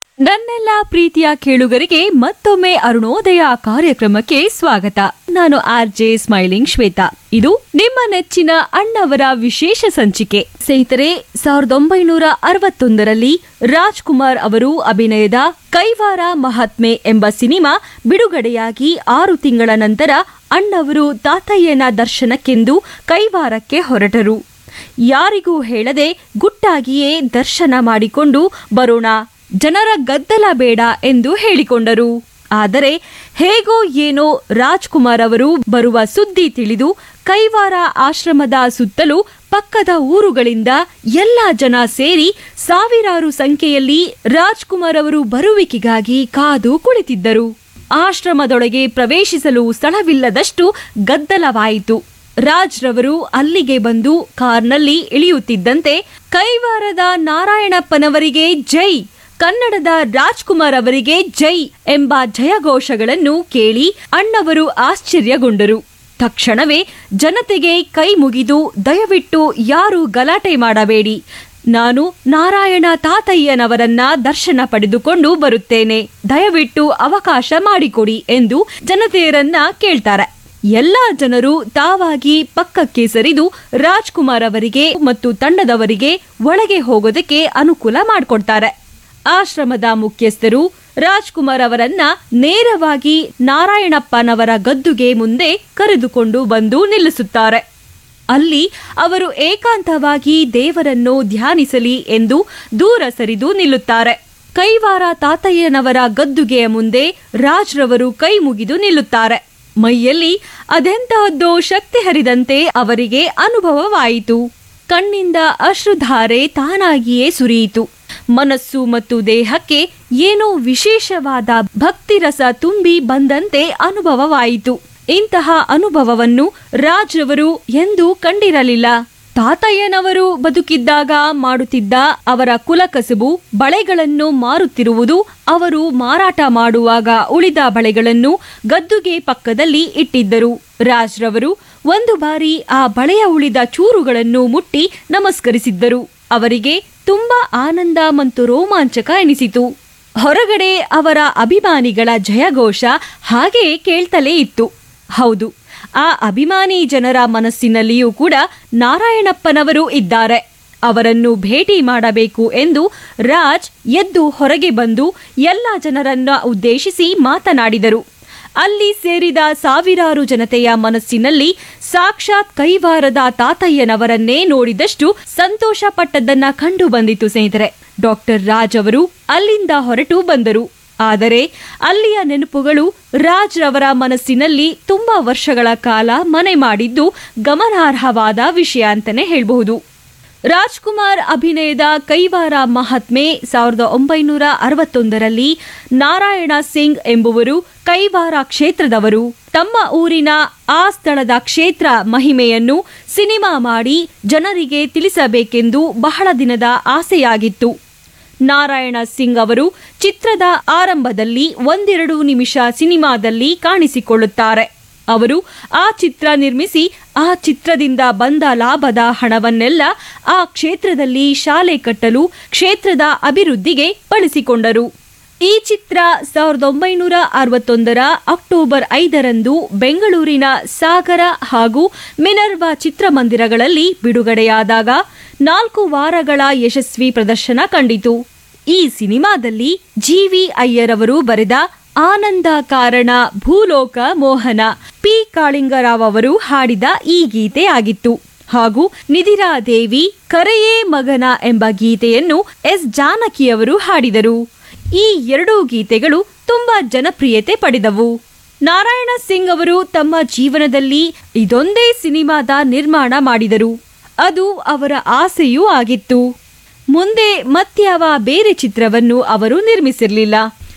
ನನ್ನೆಲ್ಲ ಪ್ರೀತಿಯ ಕೇಳುಗರಿಗೆ ಮತ್ತೊಮ್ಮೆ ಅರುಣೋದಯ ಕಾರ್ಯಕ್ರಮಕ್ಕೆ ಸ್ವಾಗತ ನಾನು ಆರ್ ಜೆ ಸ್ಮೈಲಿಂಗ್ ಶ್ವೇತಾ ಇದು ನಿಮ್ಮ ನೆಚ್ಚಿನ ಅಣ್ಣವರ ವಿಶೇಷ ಸಂಚಿಕೆ ಸ್ನೇಹಿತರೆ ಸಾವಿರದ ಒಂಬೈನೂರ ಅರವತ್ತೊಂದರಲ್ಲಿ ರಾಜ್ಕುಮಾರ್ ಅವರು ಅಭಿನಯದ ಕೈವಾರ ಮಹಾತ್ಮೆ ಎಂಬ ಸಿನಿಮಾ ಬಿಡುಗಡೆಯಾಗಿ ಆರು ತಿಂಗಳ ನಂತರ ಅಣ್ಣವರು ತಾತಯ್ಯನ ದರ್ಶನಕ್ಕೆಂದು ಕೈವಾರಕ್ಕೆ ಹೊರಟರು ಯಾರಿಗೂ ಹೇಳದೆ ಗುಟ್ಟಾಗಿಯೇ ದರ್ಶನ ಮಾಡಿಕೊಂಡು ಬರೋಣ ಜನರ ಗದ್ದಲ ಬೇಡ ಎಂದು ಹೇಳಿಕೊಂಡರು ಆದರೆ ಹೇಗೋ ಏನೋ ರಾಜ್ಕುಮಾರ್ ಅವರು ಬರುವ ಸುದ್ದಿ ತಿಳಿದು ಕೈವಾರ ಆಶ್ರಮದ ಸುತ್ತಲೂ ಪಕ್ಕದ ಊರುಗಳಿಂದ ಎಲ್ಲ ಜನ ಸೇರಿ ಸಾವಿರಾರು ಸಂಖ್ಯೆಯಲ್ಲಿ ರಾಜ್ಕುಮಾರ್ ಅವರು ಬರುವಿಕೆಗಾಗಿ ಕಾದು ಕುಳಿತಿದ್ದರು ಆಶ್ರಮದೊಳಗೆ ಪ್ರವೇಶಿಸಲು ಸ್ಥಳವಿಲ್ಲದಷ್ಟು ಗದ್ದಲವಾಯಿತು ರಾಜ್ರವರು ಅಲ್ಲಿಗೆ ಬಂದು ಕಾರ್ನಲ್ಲಿ ಇಳಿಯುತ್ತಿದ್ದಂತೆ ಕೈವಾರದ ನಾರಾಯಣಪ್ಪನವರಿಗೆ ಜೈ ಕನ್ನಡದ ರಾಜ್ಕುಮಾರ್ ಅವರಿಗೆ ಜೈ ಎಂಬ ಜಯಘೋಷಗಳನ್ನು ಕೇಳಿ ಅಣ್ಣವರು ಆಶ್ಚರ್ಯಗೊಂಡರು ತಕ್ಷಣವೇ ಜನತೆಗೆ ಕೈ ಮುಗಿದು ದಯವಿಟ್ಟು ಯಾರು ಗಲಾಟೆ ಮಾಡಬೇಡಿ ನಾನು ನಾರಾಯಣ ತಾತಯ್ಯನವರನ್ನ ದರ್ಶನ ಪಡೆದುಕೊಂಡು ಬರುತ್ತೇನೆ ದಯವಿಟ್ಟು ಅವಕಾಶ ಮಾಡಿಕೊಡಿ ಎಂದು ಜನತೆಯರನ್ನ ಕೇಳ್ತಾರೆ ಎಲ್ಲಾ ಜನರು ತಾವಾಗಿ ಪಕ್ಕಕ್ಕೆ ಸರಿದು ರಾಜ್ಕುಮಾರ್ ಅವರಿಗೆ ಮತ್ತು ತಂಡದವರಿಗೆ ಒಳಗೆ ಹೋಗೋದಕ್ಕೆ ಅನುಕೂಲ ಮಾಡಿಕೊಡ್ತಾರೆ ಆಶ್ರಮದ ಮುಖ್ಯಸ್ಥರು ರಾಜ್ಕುಮಾರ್ ಅವರನ್ನ ನೇರವಾಗಿ ನಾರಾಯಣಪ್ಪನವರ ಗದ್ದುಗೆ ಮುಂದೆ ಕರೆದುಕೊಂಡು ಬಂದು ನಿಲ್ಲಿಸುತ್ತಾರೆ ಅಲ್ಲಿ ಅವರು ಏಕಾಂತವಾಗಿ ದೇವರನ್ನು ಧ್ಯಾನಿಸಲಿ ಎಂದು ದೂರ ಸರಿದು ನಿಲ್ಲುತ್ತಾರೆ ಕೈವಾರ ತಾತಯ್ಯನವರ ಗದ್ದುಗೆಯ ಮುಂದೆ ರಾಜ್ರವರು ಕೈ ಮುಗಿದು ನಿಲ್ಲುತ್ತಾರೆ ಮೈಯಲ್ಲಿ ಅದೆಂತಹದ್ದೋ ಶಕ್ತಿ ಹರಿದಂತೆ ಅವರಿಗೆ ಅನುಭವವಾಯಿತು ಕಣ್ಣಿಂದ ಅಶ್ರುಧಾರೆ ತಾನಾಗಿಯೇ ಸುರಿಯಿತು ಮನಸ್ಸು ಮತ್ತು ದೇಹಕ್ಕೆ ಏನೋ ವಿಶೇಷವಾದ ಭಕ್ತಿರಸ ತುಂಬಿ ಬಂದಂತೆ ಅನುಭವವಾಯಿತು ಇಂತಹ ಅನುಭವವನ್ನು ರಾಜ್ರವರು ಎಂದೂ ಕಂಡಿರಲಿಲ್ಲ ತಾತಯ್ಯನವರು ಬದುಕಿದ್ದಾಗ ಮಾಡುತ್ತಿದ್ದ ಅವರ ಕುಲಕಸುಬು ಬಳೆಗಳನ್ನು ಮಾರುತ್ತಿರುವುದು ಅವರು ಮಾರಾಟ ಮಾಡುವಾಗ ಉಳಿದ ಬಳೆಗಳನ್ನು ಗದ್ದುಗೆ ಪಕ್ಕದಲ್ಲಿ ಇಟ್ಟಿದ್ದರು ರಾಜ್ರವರು ಒಂದು ಬಾರಿ ಆ ಬಳೆಯ ಉಳಿದ ಚೂರುಗಳನ್ನು ಮುಟ್ಟಿ ನಮಸ್ಕರಿಸಿದ್ದರು ಅವರಿಗೆ ತುಂಬಾ ಆನಂದ ಮತ್ತು ರೋಮಾಂಚಕ ಎನಿಸಿತು ಹೊರಗಡೆ ಅವರ ಅಭಿಮಾನಿಗಳ ಜಯಘೋಷ ಹಾಗೆ ಕೇಳ್ತಲೇ ಇತ್ತು ಹೌದು ಆ ಅಭಿಮಾನಿ ಜನರ ಮನಸ್ಸಿನಲ್ಲಿಯೂ ಕೂಡ ನಾರಾಯಣಪ್ಪನವರು ಇದ್ದಾರೆ ಅವರನ್ನು ಭೇಟಿ ಮಾಡಬೇಕು ಎಂದು ರಾಜ್ ಎದ್ದು ಹೊರಗೆ ಬಂದು ಎಲ್ಲ ಜನರನ್ನ ಉದ್ದೇಶಿಸಿ ಮಾತನಾಡಿದರು ಅಲ್ಲಿ ಸೇರಿದ ಸಾವಿರಾರು ಜನತೆಯ ಮನಸ್ಸಿನಲ್ಲಿ ಸಾಕ್ಷಾತ್ ಕೈವಾರದ ತಾತಯ್ಯನವರನ್ನೇ ನೋಡಿದಷ್ಟು ಸಂತೋಷ ಪಟ್ಟದ್ದನ್ನ ಕಂಡು ಬಂದಿತು ಸ್ನೇಹಿತರೆ ಡಾಕ್ಟರ್ ರಾಜ್ ಅವರು ಅಲ್ಲಿಂದ ಹೊರಟು ಬಂದರು ಆದರೆ ಅಲ್ಲಿಯ ನೆನಪುಗಳು ರಾಜ್ ರವರ ಮನಸ್ಸಿನಲ್ಲಿ ತುಂಬಾ ವರ್ಷಗಳ ಕಾಲ ಮನೆ ಮಾಡಿದ್ದು ಗಮನಾರ್ಹವಾದ ವಿಷಯ ಅಂತಾನೆ ಹೇಳಬಹುದು ರಾಜ್ಕುಮಾರ್ ಅಭಿನಯದ ಕೈವಾರ ಮಹಾತ್ಮೆ ಸಾವಿರದ ಒಂಬೈನೂರ ಅರವತ್ತೊಂದರಲ್ಲಿ ನಾರಾಯಣ ಸಿಂಗ್ ಎಂಬುವರು ಕೈವಾರ ಕ್ಷೇತ್ರದವರು ತಮ್ಮ ಊರಿನ ಆ ಸ್ಥಳದ ಕ್ಷೇತ್ರ ಮಹಿಮೆಯನ್ನು ಸಿನಿಮಾ ಮಾಡಿ ಜನರಿಗೆ ತಿಳಿಸಬೇಕೆಂದು ಬಹಳ ದಿನದ ಆಸೆಯಾಗಿತ್ತು ನಾರಾಯಣ ಸಿಂಗ್ ಅವರು ಚಿತ್ರದ ಆರಂಭದಲ್ಲಿ ಒಂದೆರಡು ನಿಮಿಷ ಸಿನಿಮಾದಲ್ಲಿ ಕಾಣಿಸಿಕೊಳ್ಳುತ್ತಾರೆ ಅವರು ಆ ಚಿತ್ರ ನಿರ್ಮಿಸಿ ಆ ಚಿತ್ರದಿಂದ ಬಂದ ಲಾಭದ ಹಣವನ್ನೆಲ್ಲ ಆ ಕ್ಷೇತ್ರದಲ್ಲಿ ಶಾಲೆ ಕಟ್ಟಲು ಕ್ಷೇತ್ರದ ಅಭಿವೃದ್ಧಿಗೆ ಬಳಸಿಕೊಂಡರು ಈ ಚಿತ್ರ ಸಾವಿರದ ಒಂಬೈನೂರ ಅರವತ್ತೊಂದರ ಅಕ್ಟೋಬರ್ ಐದರಂದು ಬೆಂಗಳೂರಿನ ಸಾಗರ ಹಾಗೂ ಮಿನರ್ವಾ ಚಿತ್ರಮಂದಿರಗಳಲ್ಲಿ ಬಿಡುಗಡೆಯಾದಾಗ ನಾಲ್ಕು ವಾರಗಳ ಯಶಸ್ವಿ ಪ್ರದರ್ಶನ ಕಂಡಿತು ಈ ಸಿನಿಮಾದಲ್ಲಿ ಜಿವಿ ಅಯ್ಯರ್ ಅವರು ಬರೆದ ಆನಂದ ಕಾರಣ ಭೂಲೋಕ ಮೋಹನ ಪಿ ಕಾಳಿಂಗರಾವ್ ಅವರು ಹಾಡಿದ ಈ ಗೀತೆ ಆಗಿತ್ತು ಹಾಗೂ ನಿಧಿರಾ ದೇವಿ ಕರೆಯೇ ಮಗನ ಎಂಬ ಗೀತೆಯನ್ನು ಎಸ್ ಜಾನಕಿಯವರು ಹಾಡಿದರು ಈ ಎರಡೂ ಗೀತೆಗಳು ತುಂಬಾ ಜನಪ್ರಿಯತೆ ಪಡೆದವು ನಾರಾಯಣ ಸಿಂಗ್ ಅವರು ತಮ್ಮ ಜೀವನದಲ್ಲಿ ಇದೊಂದೇ ಸಿನಿಮಾದ ನಿರ್ಮಾಣ ಮಾಡಿದರು ಅದು ಅವರ ಆಸೆಯೂ ಆಗಿತ್ತು ಮುಂದೆ ಮತ್ಯಾವ ಬೇರೆ ಚಿತ್ರವನ್ನು ಅವರು ನಿರ್ಮಿಸಿರಲಿಲ್ಲ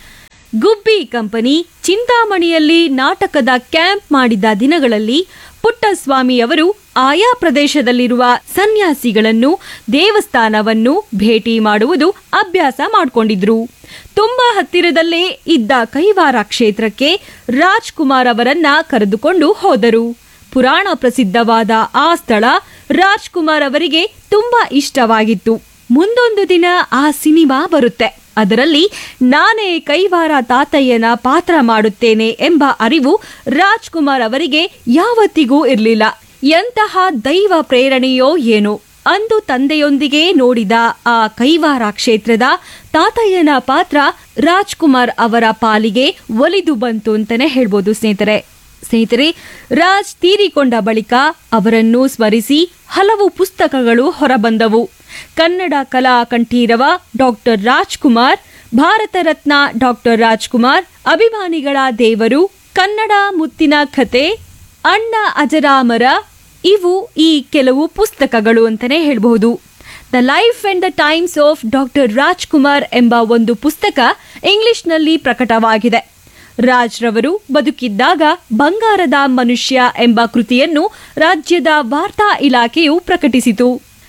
ಗುಬ್ಬಿ ಕಂಪನಿ ಚಿಂತಾಮಣಿಯಲ್ಲಿ ನಾಟಕದ ಕ್ಯಾಂಪ್ ಮಾಡಿದ ದಿನಗಳಲ್ಲಿ ಪುಟ್ಟಸ್ವಾಮಿಯವರು ಆಯಾ ಪ್ರದೇಶದಲ್ಲಿರುವ ಸನ್ಯಾಸಿಗಳನ್ನು ದೇವಸ್ಥಾನವನ್ನು ಭೇಟಿ ಮಾಡುವುದು ಅಭ್ಯಾಸ ಮಾಡಿಕೊಂಡಿದ್ರು ತುಂಬಾ ಹತ್ತಿರದಲ್ಲೇ ಇದ್ದ ಕೈವಾರ ಕ್ಷೇತ್ರಕ್ಕೆ ರಾಜ್ಕುಮಾರ್ ಅವರನ್ನ ಕರೆದುಕೊಂಡು ಹೋದರು ಪುರಾಣ ಪ್ರಸಿದ್ಧವಾದ ಆ ಸ್ಥಳ ರಾಜ್ಕುಮಾರ್ ಅವರಿಗೆ ತುಂಬಾ ಇಷ್ಟವಾಗಿತ್ತು ಮುಂದೊಂದು ದಿನ ಆ ಸಿನಿಮಾ ಬರುತ್ತೆ ಅದರಲ್ಲಿ ನಾನೇ ಕೈವಾರ ತಾತಯ್ಯನ ಪಾತ್ರ ಮಾಡುತ್ತೇನೆ ಎಂಬ ಅರಿವು ರಾಜ್ಕುಮಾರ್ ಅವರಿಗೆ ಯಾವತ್ತಿಗೂ ಇರಲಿಲ್ಲ ಎಂತಹ ದೈವ ಪ್ರೇರಣೆಯೋ ಏನೋ ಅಂದು ತಂದೆಯೊಂದಿಗೆ ನೋಡಿದ ಆ ಕೈವಾರ ಕ್ಷೇತ್ರದ ತಾತಯ್ಯನ ಪಾತ್ರ ರಾಜ್ಕುಮಾರ್ ಅವರ ಪಾಲಿಗೆ ಒಲಿದು ಬಂತು ಅಂತಾನೆ ಹೇಳ್ಬೋದು ಸ್ನೇಹಿತರೆ ಸ್ನೇಹಿತರೆ ರಾಜ್ ತೀರಿಕೊಂಡ ಬಳಿಕ ಅವರನ್ನು ಸ್ಮರಿಸಿ ಹಲವು ಪುಸ್ತಕಗಳು ಹೊರಬಂದವು ಕನ್ನಡ ಕಲಾ ಕಂಠೀರವ ಡಾಕ್ಟರ್ ರಾಜ್ಕುಮಾರ್ ಭಾರತ ರತ್ನ ಡಾಕ್ಟರ್ ರಾಜ್ಕುಮಾರ್ ಅಭಿಮಾನಿಗಳ ದೇವರು ಕನ್ನಡ ಮುತ್ತಿನ ಕತೆ ಅಣ್ಣ ಅಜರಾಮರ ಇವು ಈ ಕೆಲವು ಪುಸ್ತಕಗಳು ಅಂತಾನೆ ಹೇಳಬಹುದು the life and the times of doctor Rajkumar ಎಂಬ ಒಂದು ಪುಸ್ತಕ ಇಂಗ್ಲಿಷ್ನಲ್ಲಿ ಪ್ರಕಟವಾಗಿದೆ ರಾಜ್ ರವರು ಬದುಕಿದ್ದಾಗ ಬಂಗಾರದ ಮನುಷ್ಯ ಎಂಬ ಕೃತಿಯನ್ನು ರಾಜ್ಯದ ವಾರ್ತಾ ಇಲಾಖೆಯು ಪ್ರಕಟಿಸಿತು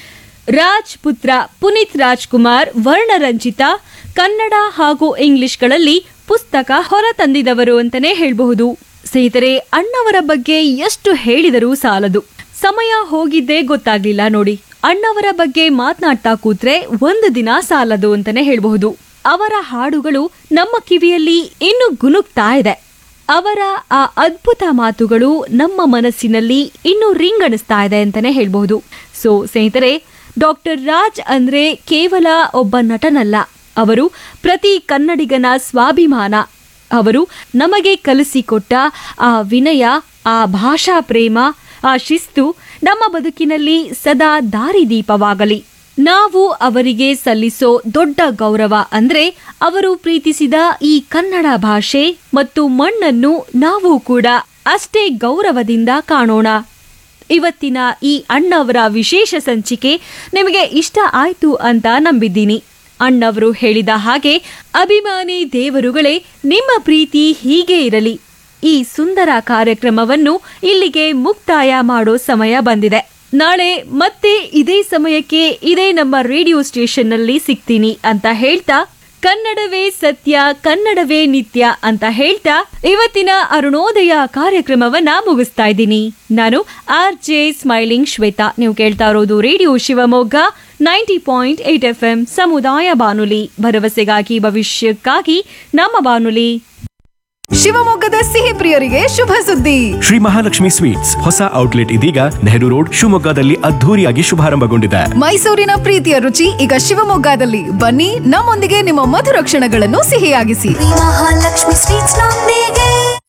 ರಾಜ್ ಪುತ್ರ ಪುನೀತ್ ರಾಜ್ಕುಮಾರ್ ವರ್ಣರಂಜಿತ ಕನ್ನಡ ಹಾಗೂ ಇಂಗ್ಲಿಷ್ಗಳಲ್ಲಿ ಪುಸ್ತಕ ಹೊರತಂದಿದವರು ಅಂತಾನೆ ಹೇಳಬಹುದು ಸ್ನೇಹಿತರೆ ಅಣ್ಣವರ ಬಗ್ಗೆ ಎಷ್ಟು ಹೇಳಿದರೂ ಸಾಲದು ಸಮಯ ಹೋಗಿದ್ದೇ ಗೊತ್ತಾಗ್ಲಿಲ್ಲ ನೋಡಿ ಅಣ್ಣವರ ಬಗ್ಗೆ ಮಾತನಾಡ್ತಾ ಕೂತ್ರೆ ಒಂದು ದಿನ ಸಾಲದು ಅಂತಾನೆ ಹೇಳಬಹುದು ಅವರ ಹಾಡುಗಳು ನಮ್ಮ ಕಿವಿಯಲ್ಲಿ ಇನ್ನು ಗುನುಗ್ತಾ ಇದೆ ಅವರ ಆ ಅದ್ಭುತ ಮಾತುಗಳು ನಮ್ಮ ಮನಸ್ಸಿನಲ್ಲಿ ಇನ್ನೂ ರಿಂಗಣಿಸ್ತಾ ಇದೆ ಅಂತಾನೆ ಹೇಳ್ಬಹುದು ಸೊ ಸ್ನೇಹಿತರೆ ಡಾಕ್ಟರ್ ರಾಜ್ ಅಂದ್ರೆ ಕೇವಲ ಒಬ್ಬ ನಟನಲ್ಲ ಅವರು ಪ್ರತಿ ಕನ್ನಡಿಗನ ಸ್ವಾಭಿಮಾನ ಅವರು ನಮಗೆ ಕಲಿಸಿಕೊಟ್ಟ ಆ ವಿನಯ ಆ ಭಾಷಾ ಪ್ರೇಮ ಆ ಶಿಸ್ತು ನಮ್ಮ ಬದುಕಿನಲ್ಲಿ ಸದಾ ದಾರಿದೀಪವಾಗಲಿ ನಾವು ಅವರಿಗೆ ಸಲ್ಲಿಸೋ ದೊಡ್ಡ ಗೌರವ ಅಂದ್ರೆ ಅವರು ಪ್ರೀತಿಸಿದ ಈ ಕನ್ನಡ ಭಾಷೆ ಮತ್ತು ಮಣ್ಣನ್ನು ನಾವು ಕೂಡ ಅಷ್ಟೇ ಗೌರವದಿಂದ ಕಾಣೋಣ ಇವತ್ತಿನ ಈ ಅಣ್ಣವರ ವಿಶೇಷ ಸಂಚಿಕೆ ನಿಮಗೆ ಇಷ್ಟ ಆಯ್ತು ಅಂತ ನಂಬಿದ್ದೀನಿ ಅಣ್ಣವರು ಹೇಳಿದ ಹಾಗೆ ಅಭಿಮಾನಿ ದೇವರುಗಳೇ ನಿಮ್ಮ ಪ್ರೀತಿ ಹೀಗೆ ಇರಲಿ ಈ ಸುಂದರ ಕಾರ್ಯಕ್ರಮವನ್ನು ಇಲ್ಲಿಗೆ ಮುಕ್ತಾಯ ಮಾಡೋ ಸಮಯ ಬಂದಿದೆ ನಾಳೆ ಮತ್ತೆ ಇದೇ ಸಮಯಕ್ಕೆ ಇದೇ ನಮ್ಮ ರೇಡಿಯೋ ಸ್ಟೇಷನ್ನಲ್ಲಿ ಸಿಗ್ತೀನಿ ಅಂತ ಹೇಳ್ತಾ ಕನ್ನಡವೇ ಸತ್ಯ ಕನ್ನಡವೇ ನಿತ್ಯ ಅಂತ ಹೇಳ್ತಾ ಇವತ್ತಿನ ಅರುಣೋದಯ ಕಾರ್ಯಕ್ರಮವನ್ನ ಮುಗಿಸ್ತಾ ಇದ್ದೀನಿ ನಾನು ಆರ್ ಜೆ ಸ್ಮೈಲಿಂಗ್ ಶ್ವೇತಾ ನೀವು ಕೇಳ್ತಾ ಇರೋದು radio Shivamogga ninety point eight F M ಸಮುದಾಯ ಬಾನುಲಿ ಭರವಸೆಗಾಗಿ ಭವಿಷ್ಯಕ್ಕಾಗಿ ನಮ್ಮ ಬಾನುಲಿ ಶಿವಮೊಗ್ಗದ ಸಿಹಿ ಪ್ರಿಯರಿಗೆ ಶುಭ ಸುದ್ದಿ ಶ್ರೀ ಮಹಾಲಕ್ಷ್ಮಿ ಸ್ವೀಟ್ಸ್ ಹೊಸ ಔಟ್ಲೆಟ್ ಇದೀಗ ನೆಹರು ರೋಡ್ ಶಿವಮೊಗ್ಗದಲ್ಲಿ ಅದ್ಧೂರಿಯಾಗಿ ಶುಭಾರಂಭಗೊಂಡಿದೆ ಮೈಸೂರಿನ ಪ್ರೀತಿಯ ರುಚಿ ಈಗ ಶಿವಮೊಗ್ಗದಲ್ಲಿ ಬನ್ನಿ ನಮ್ಮೊಂದಿಗೆ ನಿಮ್ಮ ಮಧುರ ಕ್ಷಣಗಳನ್ನು ಸಿಹಿಯಾಗಿಸಿ ಮಹಾಲಕ್ಷ್ಮಿ ಸ್ವೀಟ್ಸ್ ನೊಂದಿಗೆ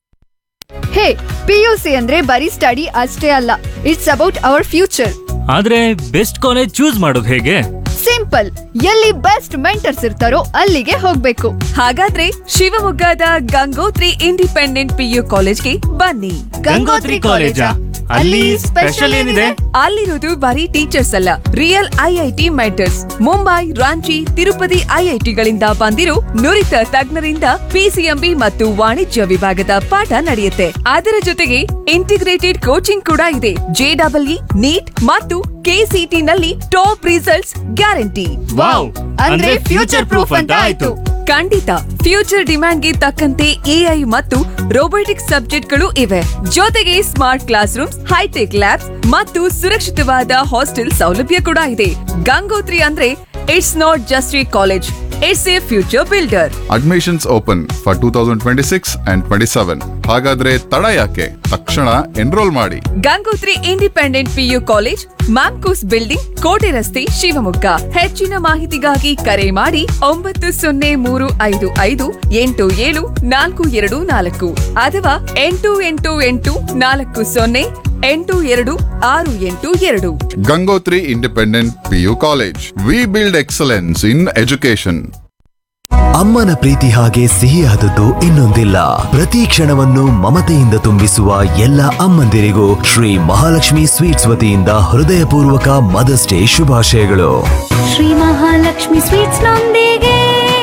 ಹೇ ಪಿಯುಸಿ ಅಂದ್ರೆ ಬರೀ ಸ್ಟಡಿ ಅಷ್ಟೇ ಅಲ್ಲ ಇಟ್ಸ್ ಅಬೌಟ್ ಅವರ್ ಫ್ಯೂಚರ್ ಆದ್ರೆ ಬೆಸ್ಟ್ ಕಾಲೇಜ್ ಚೂಸ್ ಮಾಡೋದು ಹೇಗೆ ಸಿಂಪಲ್ ಎಲ್ಲಿ ಬೆಸ್ಟ್ ಮೆಂಟರ್ಸ್ ಇರ್ತಾರೋ ಅಲ್ಲಿಗೆ ಹೋಗ್ಬೇಕು ಹಾಗಾದ್ರೆ ಶಿವಮೊಗ್ಗದ ಗಂಗೋತ್ರಿ ಇಂಡಿಪೆಂಡೆಂಟ್ ಪಿಯು ಕಾಲೇಜ್ಗೆ ಬನ್ನಿ ಗಂಗೋತ್ರಿ ಕಾಲೇಜಾ? ಅಲ್ಲಿ ಸ್ಪೆಷಲ್ ಏನಿದೆ? ಅಲ್ಲಿರೋದು ಬರೀ ಟೀಚರ್ಸ್ ಅಲ್ಲ real IIT mentors Mumbai Ranchi Tirupati ಐಐಟಿಗಳಿಂದ ಬಂದಿರೋ ನುರಿತ ತಜ್ಞರಿಂದ ಪಿಸಿಎಂಬಿ ಮತ್ತು ವಾಣಿಜ್ಯ ವಿಭಾಗದ ಪಾಠ ನಡೆಯುತ್ತೆ ಅದರ ಜೊತೆಗೆ ಇಂಟಿಗ್ರೇಟೆಡ್ ಕೋಚಿಂಗ್ ಕೂಡ ಇದೆ ಜೆಡಬ್ಲ್ಇ ನೀಟ್ ಮತ್ತು ಕೆಸಿಟಿ ನಲ್ಲಿ ಟಾಪ್ ರಿಸಲ್ಟ್ಸ್ ಗ್ಯಾರಂಟಿ ವಾವ್ ಅಂದ್ರೆ ಫ್ಯೂಚರ್ ಪ್ರೂಫ್ ಅಂತ ಆಯ್ತು ಖಂಡಿತ ಫ್ಯೂಚರ್ ಡಿಮ್ಯಾಂಡ್ಗೆ ತಕ್ಕಂತೆ ಎಐ ಮತ್ತು ರೋಬೋಟಿಕ್ಸ್ ಸಬ್ಜೆಕ್ಟ್ಗಳು ಇವೆ ಜೊತೆಗೆ smart class rooms hi tech labs ಮತ್ತು ಸುರಕ್ಷಿತವಾದ ಹಾಸ್ಟೆಲ್ ಸೌಲಭ್ಯ ಕೂಡ ಇದೆ ಗಂಗೋತ್ರಿ ಅಂದ್ರೆ it's not just a college it's a future builder admissions open for two thousand twenty six and twenty seven ಹಾಗಾದ್ರೆ ತಡ ಯಾಕೆ ತಕ್ಷಣ ಎನ್ರೋಲ್ ಮಾಡಿ Gangotri independent PU college Mamcos building ಕೋಟೆ ರಸ್ತೆ ಶಿವಮೊಗ್ಗ ಹೆಚ್ಚಿನ ಮಾಹಿತಿಗಾಗಿ ಕರೆ ಮಾಡಿ ಒಂಬತ್ತು ಸೊನ್ನೆ ಮೂರು ಐದು ಐದು ಎಂಟು ಏಳು ನಾಲ್ಕು ಎರಡು ನಾಲ್ಕು ಅಥವಾ ಎಂಟು ಎಂಟು ಎಂಟು ನಾಲ್ಕು ಸೊನ್ನೆ ಎಂಟು ಎರಡು ಆರು ಎಂಟು ಎರಡು Gangotri independent PU college we build excellence in education ಅಮ್ಮನ ಪ್ರೀತಿ ಹಾಗೆ ಸಿಹಿಯಾದದ್ದು ಇನ್ನೊಂದಿಲ್ಲ ಪ್ರತಿ ಕ್ಷಣವನ್ನು ಮಮತೆಯಿಂದ ತುಂಬಿಸುವ ಎಲ್ಲ ಅಮ್ಮಂದಿರಿಗೂ ಶ್ರೀ ಮಹಾಲಕ್ಷ್ಮಿ ಸ್ವೀಟ್ಸ್ ವತಿಯಿಂದ ಹೃದಯಪೂರ್ವಕ ಮದರ್ಸ್ ಡೇ ಶುಭಾಶಯಗಳು ಶ್ರೀ ಮಹಾಲಕ್ಷ್ಮಿ ಸ್ವೀಟ್ಸ್ ನೊಂದಿಗೆ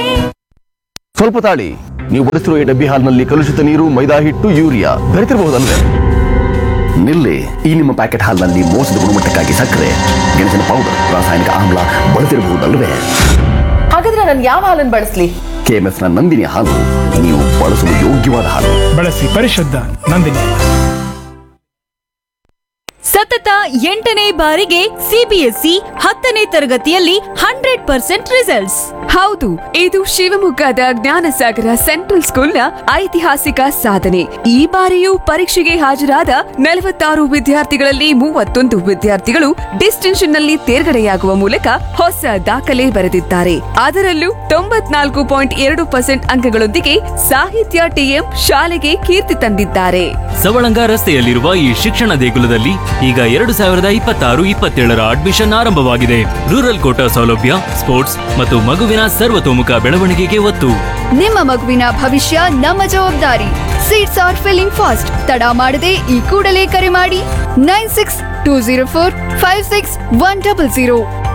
ಸ್ವಲ್ಪ ತಾಳಿ ನೀವು ಬಳಸಿರುವ ಈ ಡಬ್ಬಿ ಹಾಲ್ನಲ್ಲಿ ಕಲುಷಿತ ನೀರು ಮೈದಾ ಹಿಟ್ಟು ಯೂರಿಯಾ ಬೆರೆತಿರಬಹುದಲ್ವೇ ನಿಲ್ಲಿ ಈ ನಿಮ್ಮ ಪ್ಯಾಕೆಟ್ ಹಾಲ್ನಲ್ಲಿ ಮೋಸದ ಗುಣಮಟ್ಟಕ್ಕಾಗಿ ಸಕ್ಕರೆ ಗೆಣಸಿನ ಪೌಡರ್ ರಾಸಾಯನಿಕ ಆಮ್ಲ ಬಳಸಿರಬಹುದಲ್ವೇ ಹಾಗಾದ್ರೆ ನಾನು ಯಾವ ಹಾಲನ್ನು ಬಳಸಲಿ ಕೆಎಂಎಫ್ ನ ನಂದಿನಿ ಹಾಲು ನೀವು ಬಳಸಲು ಯೋಗ್ಯವಾದ ಹಾಲು ಬಳಸಿ ಪರಿಶುದ್ಧ ನಂದಿನಿ ಸತತ ಎಂಟನೇ ಬಾರಿಗೆ ಸಿಬಿಎಸ್ಇ ಹತ್ತನೇ ತರಗತಿಯಲ್ಲಿ ಹಂಡ್ರೆಡ್ ಪರ್ಸೆಂಟ್ ರಿಸಲ್ಟ್ಸ್ ಹೌದು ಇದು ಶಿವಮೊಗ್ಗದ ಜ್ಞಾನಸಾಗರ ಸೆಂಟ್ರಲ್ ಸ್ಕೂಲ್ನ ಐತಿಹಾಸಿಕ ಸಾಧನೆ ಈ ಬಾರಿಯೂ ಪರೀಕ್ಷೆಗೆ ಹಾಜರಾದ ನಲವತ್ತಾರು ವಿದ್ಯಾರ್ಥಿಗಳಲ್ಲಿ ಮೂವತ್ತೊಂದು ವಿದ್ಯಾರ್ಥಿಗಳು ಡಿಸ್ಟಿಂಕ್ಷನ್ ನಲ್ಲಿ ತೇರ್ಗಡೆಯಾಗುವ ಮೂಲಕ ಹೊಸ ದಾಖಲೆ ಬರೆದಿದ್ದಾರೆ ಅದರಲ್ಲೂ ತೊಂಬತ್ನಾಲ್ಕು ಪಾಯಿಂಟ್ ಎರಡು ಪರ್ಸೆಂಟ್ ಅಂಕಗಳೊಂದಿಗೆ ಸಾಹಿತ್ಯ ಟಿಎಂ ಶಾಲೆಗೆ ಕೀರ್ತಿ ತಂದಿದ್ದಾರೆ ಸವಳಂಗ ರಸ್ತೆಯಲ್ಲಿರುವ ಈ ಶಿಕ್ಷಣ ದೇಗುಲದಲ್ಲಿ ಈಗ ಎರಡು ಸಾವಿರದ ಇಪ್ಪತ್ತಾರು ಇಪ್ಪತ್ತೇಳರ ಅಡ್ಮಿಷನ್ ಆರಂಭವಾಗಿದೆ ರೂರಲ್ ಕೋಟಾ ಸೌಲಭ್ಯ ಸ್ಪೋರ್ಟ್ಸ್ ಮತ್ತು ಮಗುವಿನ ಸರ್ವತೋಮುಖ ಬೆಳವಣಿಗೆಗೆ ಒತ್ತು ನಿಮ್ಮ ಮಗುವಿನ ಭವಿಷ್ಯ ನಮ್ಮ ಜವಾಬ್ದಾರಿ ಸೀಟ್ಸ್ ಆರ್ ಫಿಲ್ಲಿಂಗ್ ಫಾಸ್ಟ್ ತಡ ಮಾಡದೆ ಈ ಕೂಡಲೇ ಕರೆ ಮಾಡಿ nine six two zero four five six one double zero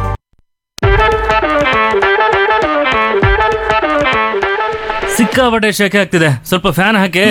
ಸಿಕ್ಕಾಪಟ್ಟೆ ಶೆಕೆ ಆಗ್ತಿದೆ ಸ್ವಲ್ಪ ಫ್ಯಾನ್ ಹಾಕಿ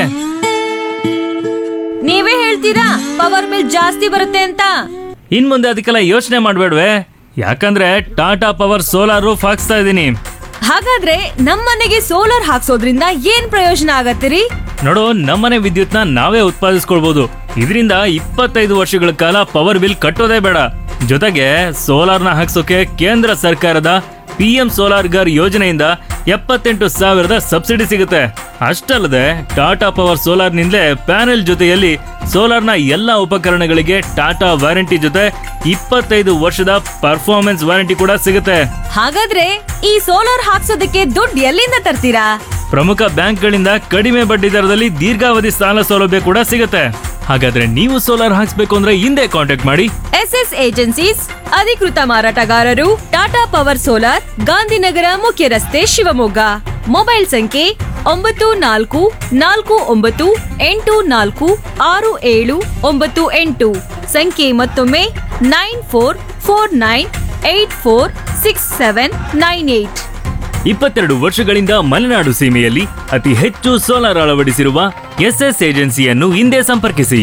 ನೀವೇ ಹೇಳ್ತೀರಾ ಪವರ್ ಬಿಲ್ ಜಾಸ್ತಿ ಬರುತ್ತೆ ಅಂತ ಇನ್ ಮುಂದೆ ಅದಕ್ಕೆಲ್ಲ ಯೋಚನೆ ಮಾಡ್ಬೇಡ್ವೆ ಯಾಕಂದ್ರೆ ಟಾಟಾ ಪವರ್ ಸೋಲಾರ್ ರೂಫ್ ಹಾಕ್ಸ್ತಾ ಇದ್ದೀನಿ ಹಾಗಾದ್ರೆ ನಮ್ಮನೆಗೆ ಸೋಲಾರ್ ಹಾಕ್ಸೋದ್ರಿಂದ ಏನ್ ಪ್ರಯೋಜನ ಆಗತ್ತಿರಿ ನೋಡು ನಮ್ಮನೆ ವಿದ್ಯುತ್ನ ನಾವೇ ಉತ್ಪಾದಿಸ್ಕೊಳ್ಬಹುದು ಇದರಿಂದ ಇಪ್ಪತ್ತೈದು ವರ್ಷಗಳ ಕಾಲ ಪವರ್ ಬಿಲ್ ಕಟ್ಟೋದೇ ಬೇಡ ಜೊತೆಗೆ ಸೋಲಾರ್ನ ಹಾಕ್ಸೋಕೆ ಕೇಂದ್ರ ಸರ್ಕಾರದ ಪಿ ಎಂ ಸೋಲಾರ್ ಗರ್ ಯೋಜನೆಯಿಂದ ಎಪ್ಪತ್ತೆಂಟು ಸಾವಿರದ ಸಬ್ಸಿಡಿ ಸಿಗುತ್ತೆ ಅಷ್ಟಲ್ಲದೆ ಟಾಟಾ ಪವರ್ ಸೋಲಾರ್ನಿಂದಲೇ ಪ್ಯಾನೆಲ್ ಜೊತೆಯಲ್ಲಿ ಸೋಲಾರ್ನ ಎಲ್ಲ ಉಪಕರಣಗಳಿಗೆ ಟಾಟಾ ವಾರಂಟಿ ಜೊತೆ ಇಪ್ಪತ್ತೈದು ವರ್ಷದ ಪರ್ಫಾರ್ಮೆನ್ಸ್ ವಾರಂಟಿ ಕೂಡ ಸಿಗುತ್ತೆ ಹಾಗಾದ್ರೆ ಈ ಸೋಲಾರ್ ಹಾಕ್ಸೋದಕ್ಕೆ ದುಡ್ಡು ಎಲ್ಲಿಂದ ತರ್ತೀರಾ ಪ್ರಮುಖ ಬ್ಯಾಂಕ್ಗಳಿಂದ ಕಡಿಮೆ ಬಡ್ಡಿ ದರದಲ್ಲಿ ದೀರ್ಘಾವಧಿ ಸಾಲ ಸೌಲಭ್ಯ ಕೂಡ ಸಿಗುತ್ತೆ ಹಾಗಾದ್ರೆ ನೀವು ಸೋಲಾರ್ ಹಾಕ್ಸ್ಬೇಕು ಅಂದ್ರೆ ಹಿಂದೆ ಕಾಂಟ್ಯಾಕ್ಟ್ ಮಾಡಿ ಎಸ್ ಎಸ್ ಏಜೆನ್ಸೀಸ್ ಅಧಿಕೃತ ಮಾರಾಟಗಾರರು ಟಾಟಾ ಪವರ್ ಸೋಲಾರ್ ಗಾಂಧಿನಗರ ಮುಖ್ಯ ರಸ್ತೆ ಶಿವಮೊಗ್ಗ ಮೊಬೈಲ್ ಸಂಖ್ಯೆ ಒಂಬತ್ತು ನಾಲ್ಕು ನಾಲ್ಕು ಒಂಬತ್ತು ಎಂಟು ನಾಲ್ಕು ಆರು ಏಳು ಒಂಬತ್ತು ಎಂಟು ಸಂಖ್ಯೆ ಮತ್ತೊಮ್ಮೆ nine four four nine eight four six seven nine eight ಇಪ್ಪತ್ತೆರಡು ವರ್ಷಗಳಿಂದ ಮಲೆನಾಡು ಸೀಮೆಯಲ್ಲಿ ಅತಿ ಹೆಚ್ಚು ಸೋಲಾರ್ ಅಳವಡಿಸಿರುವ ಎಸ್ಎಸ್ ಏಜೆನ್ಸಿಯನ್ನು ಹಿಂದೆ ಸಂಪರ್ಕಿಸಿ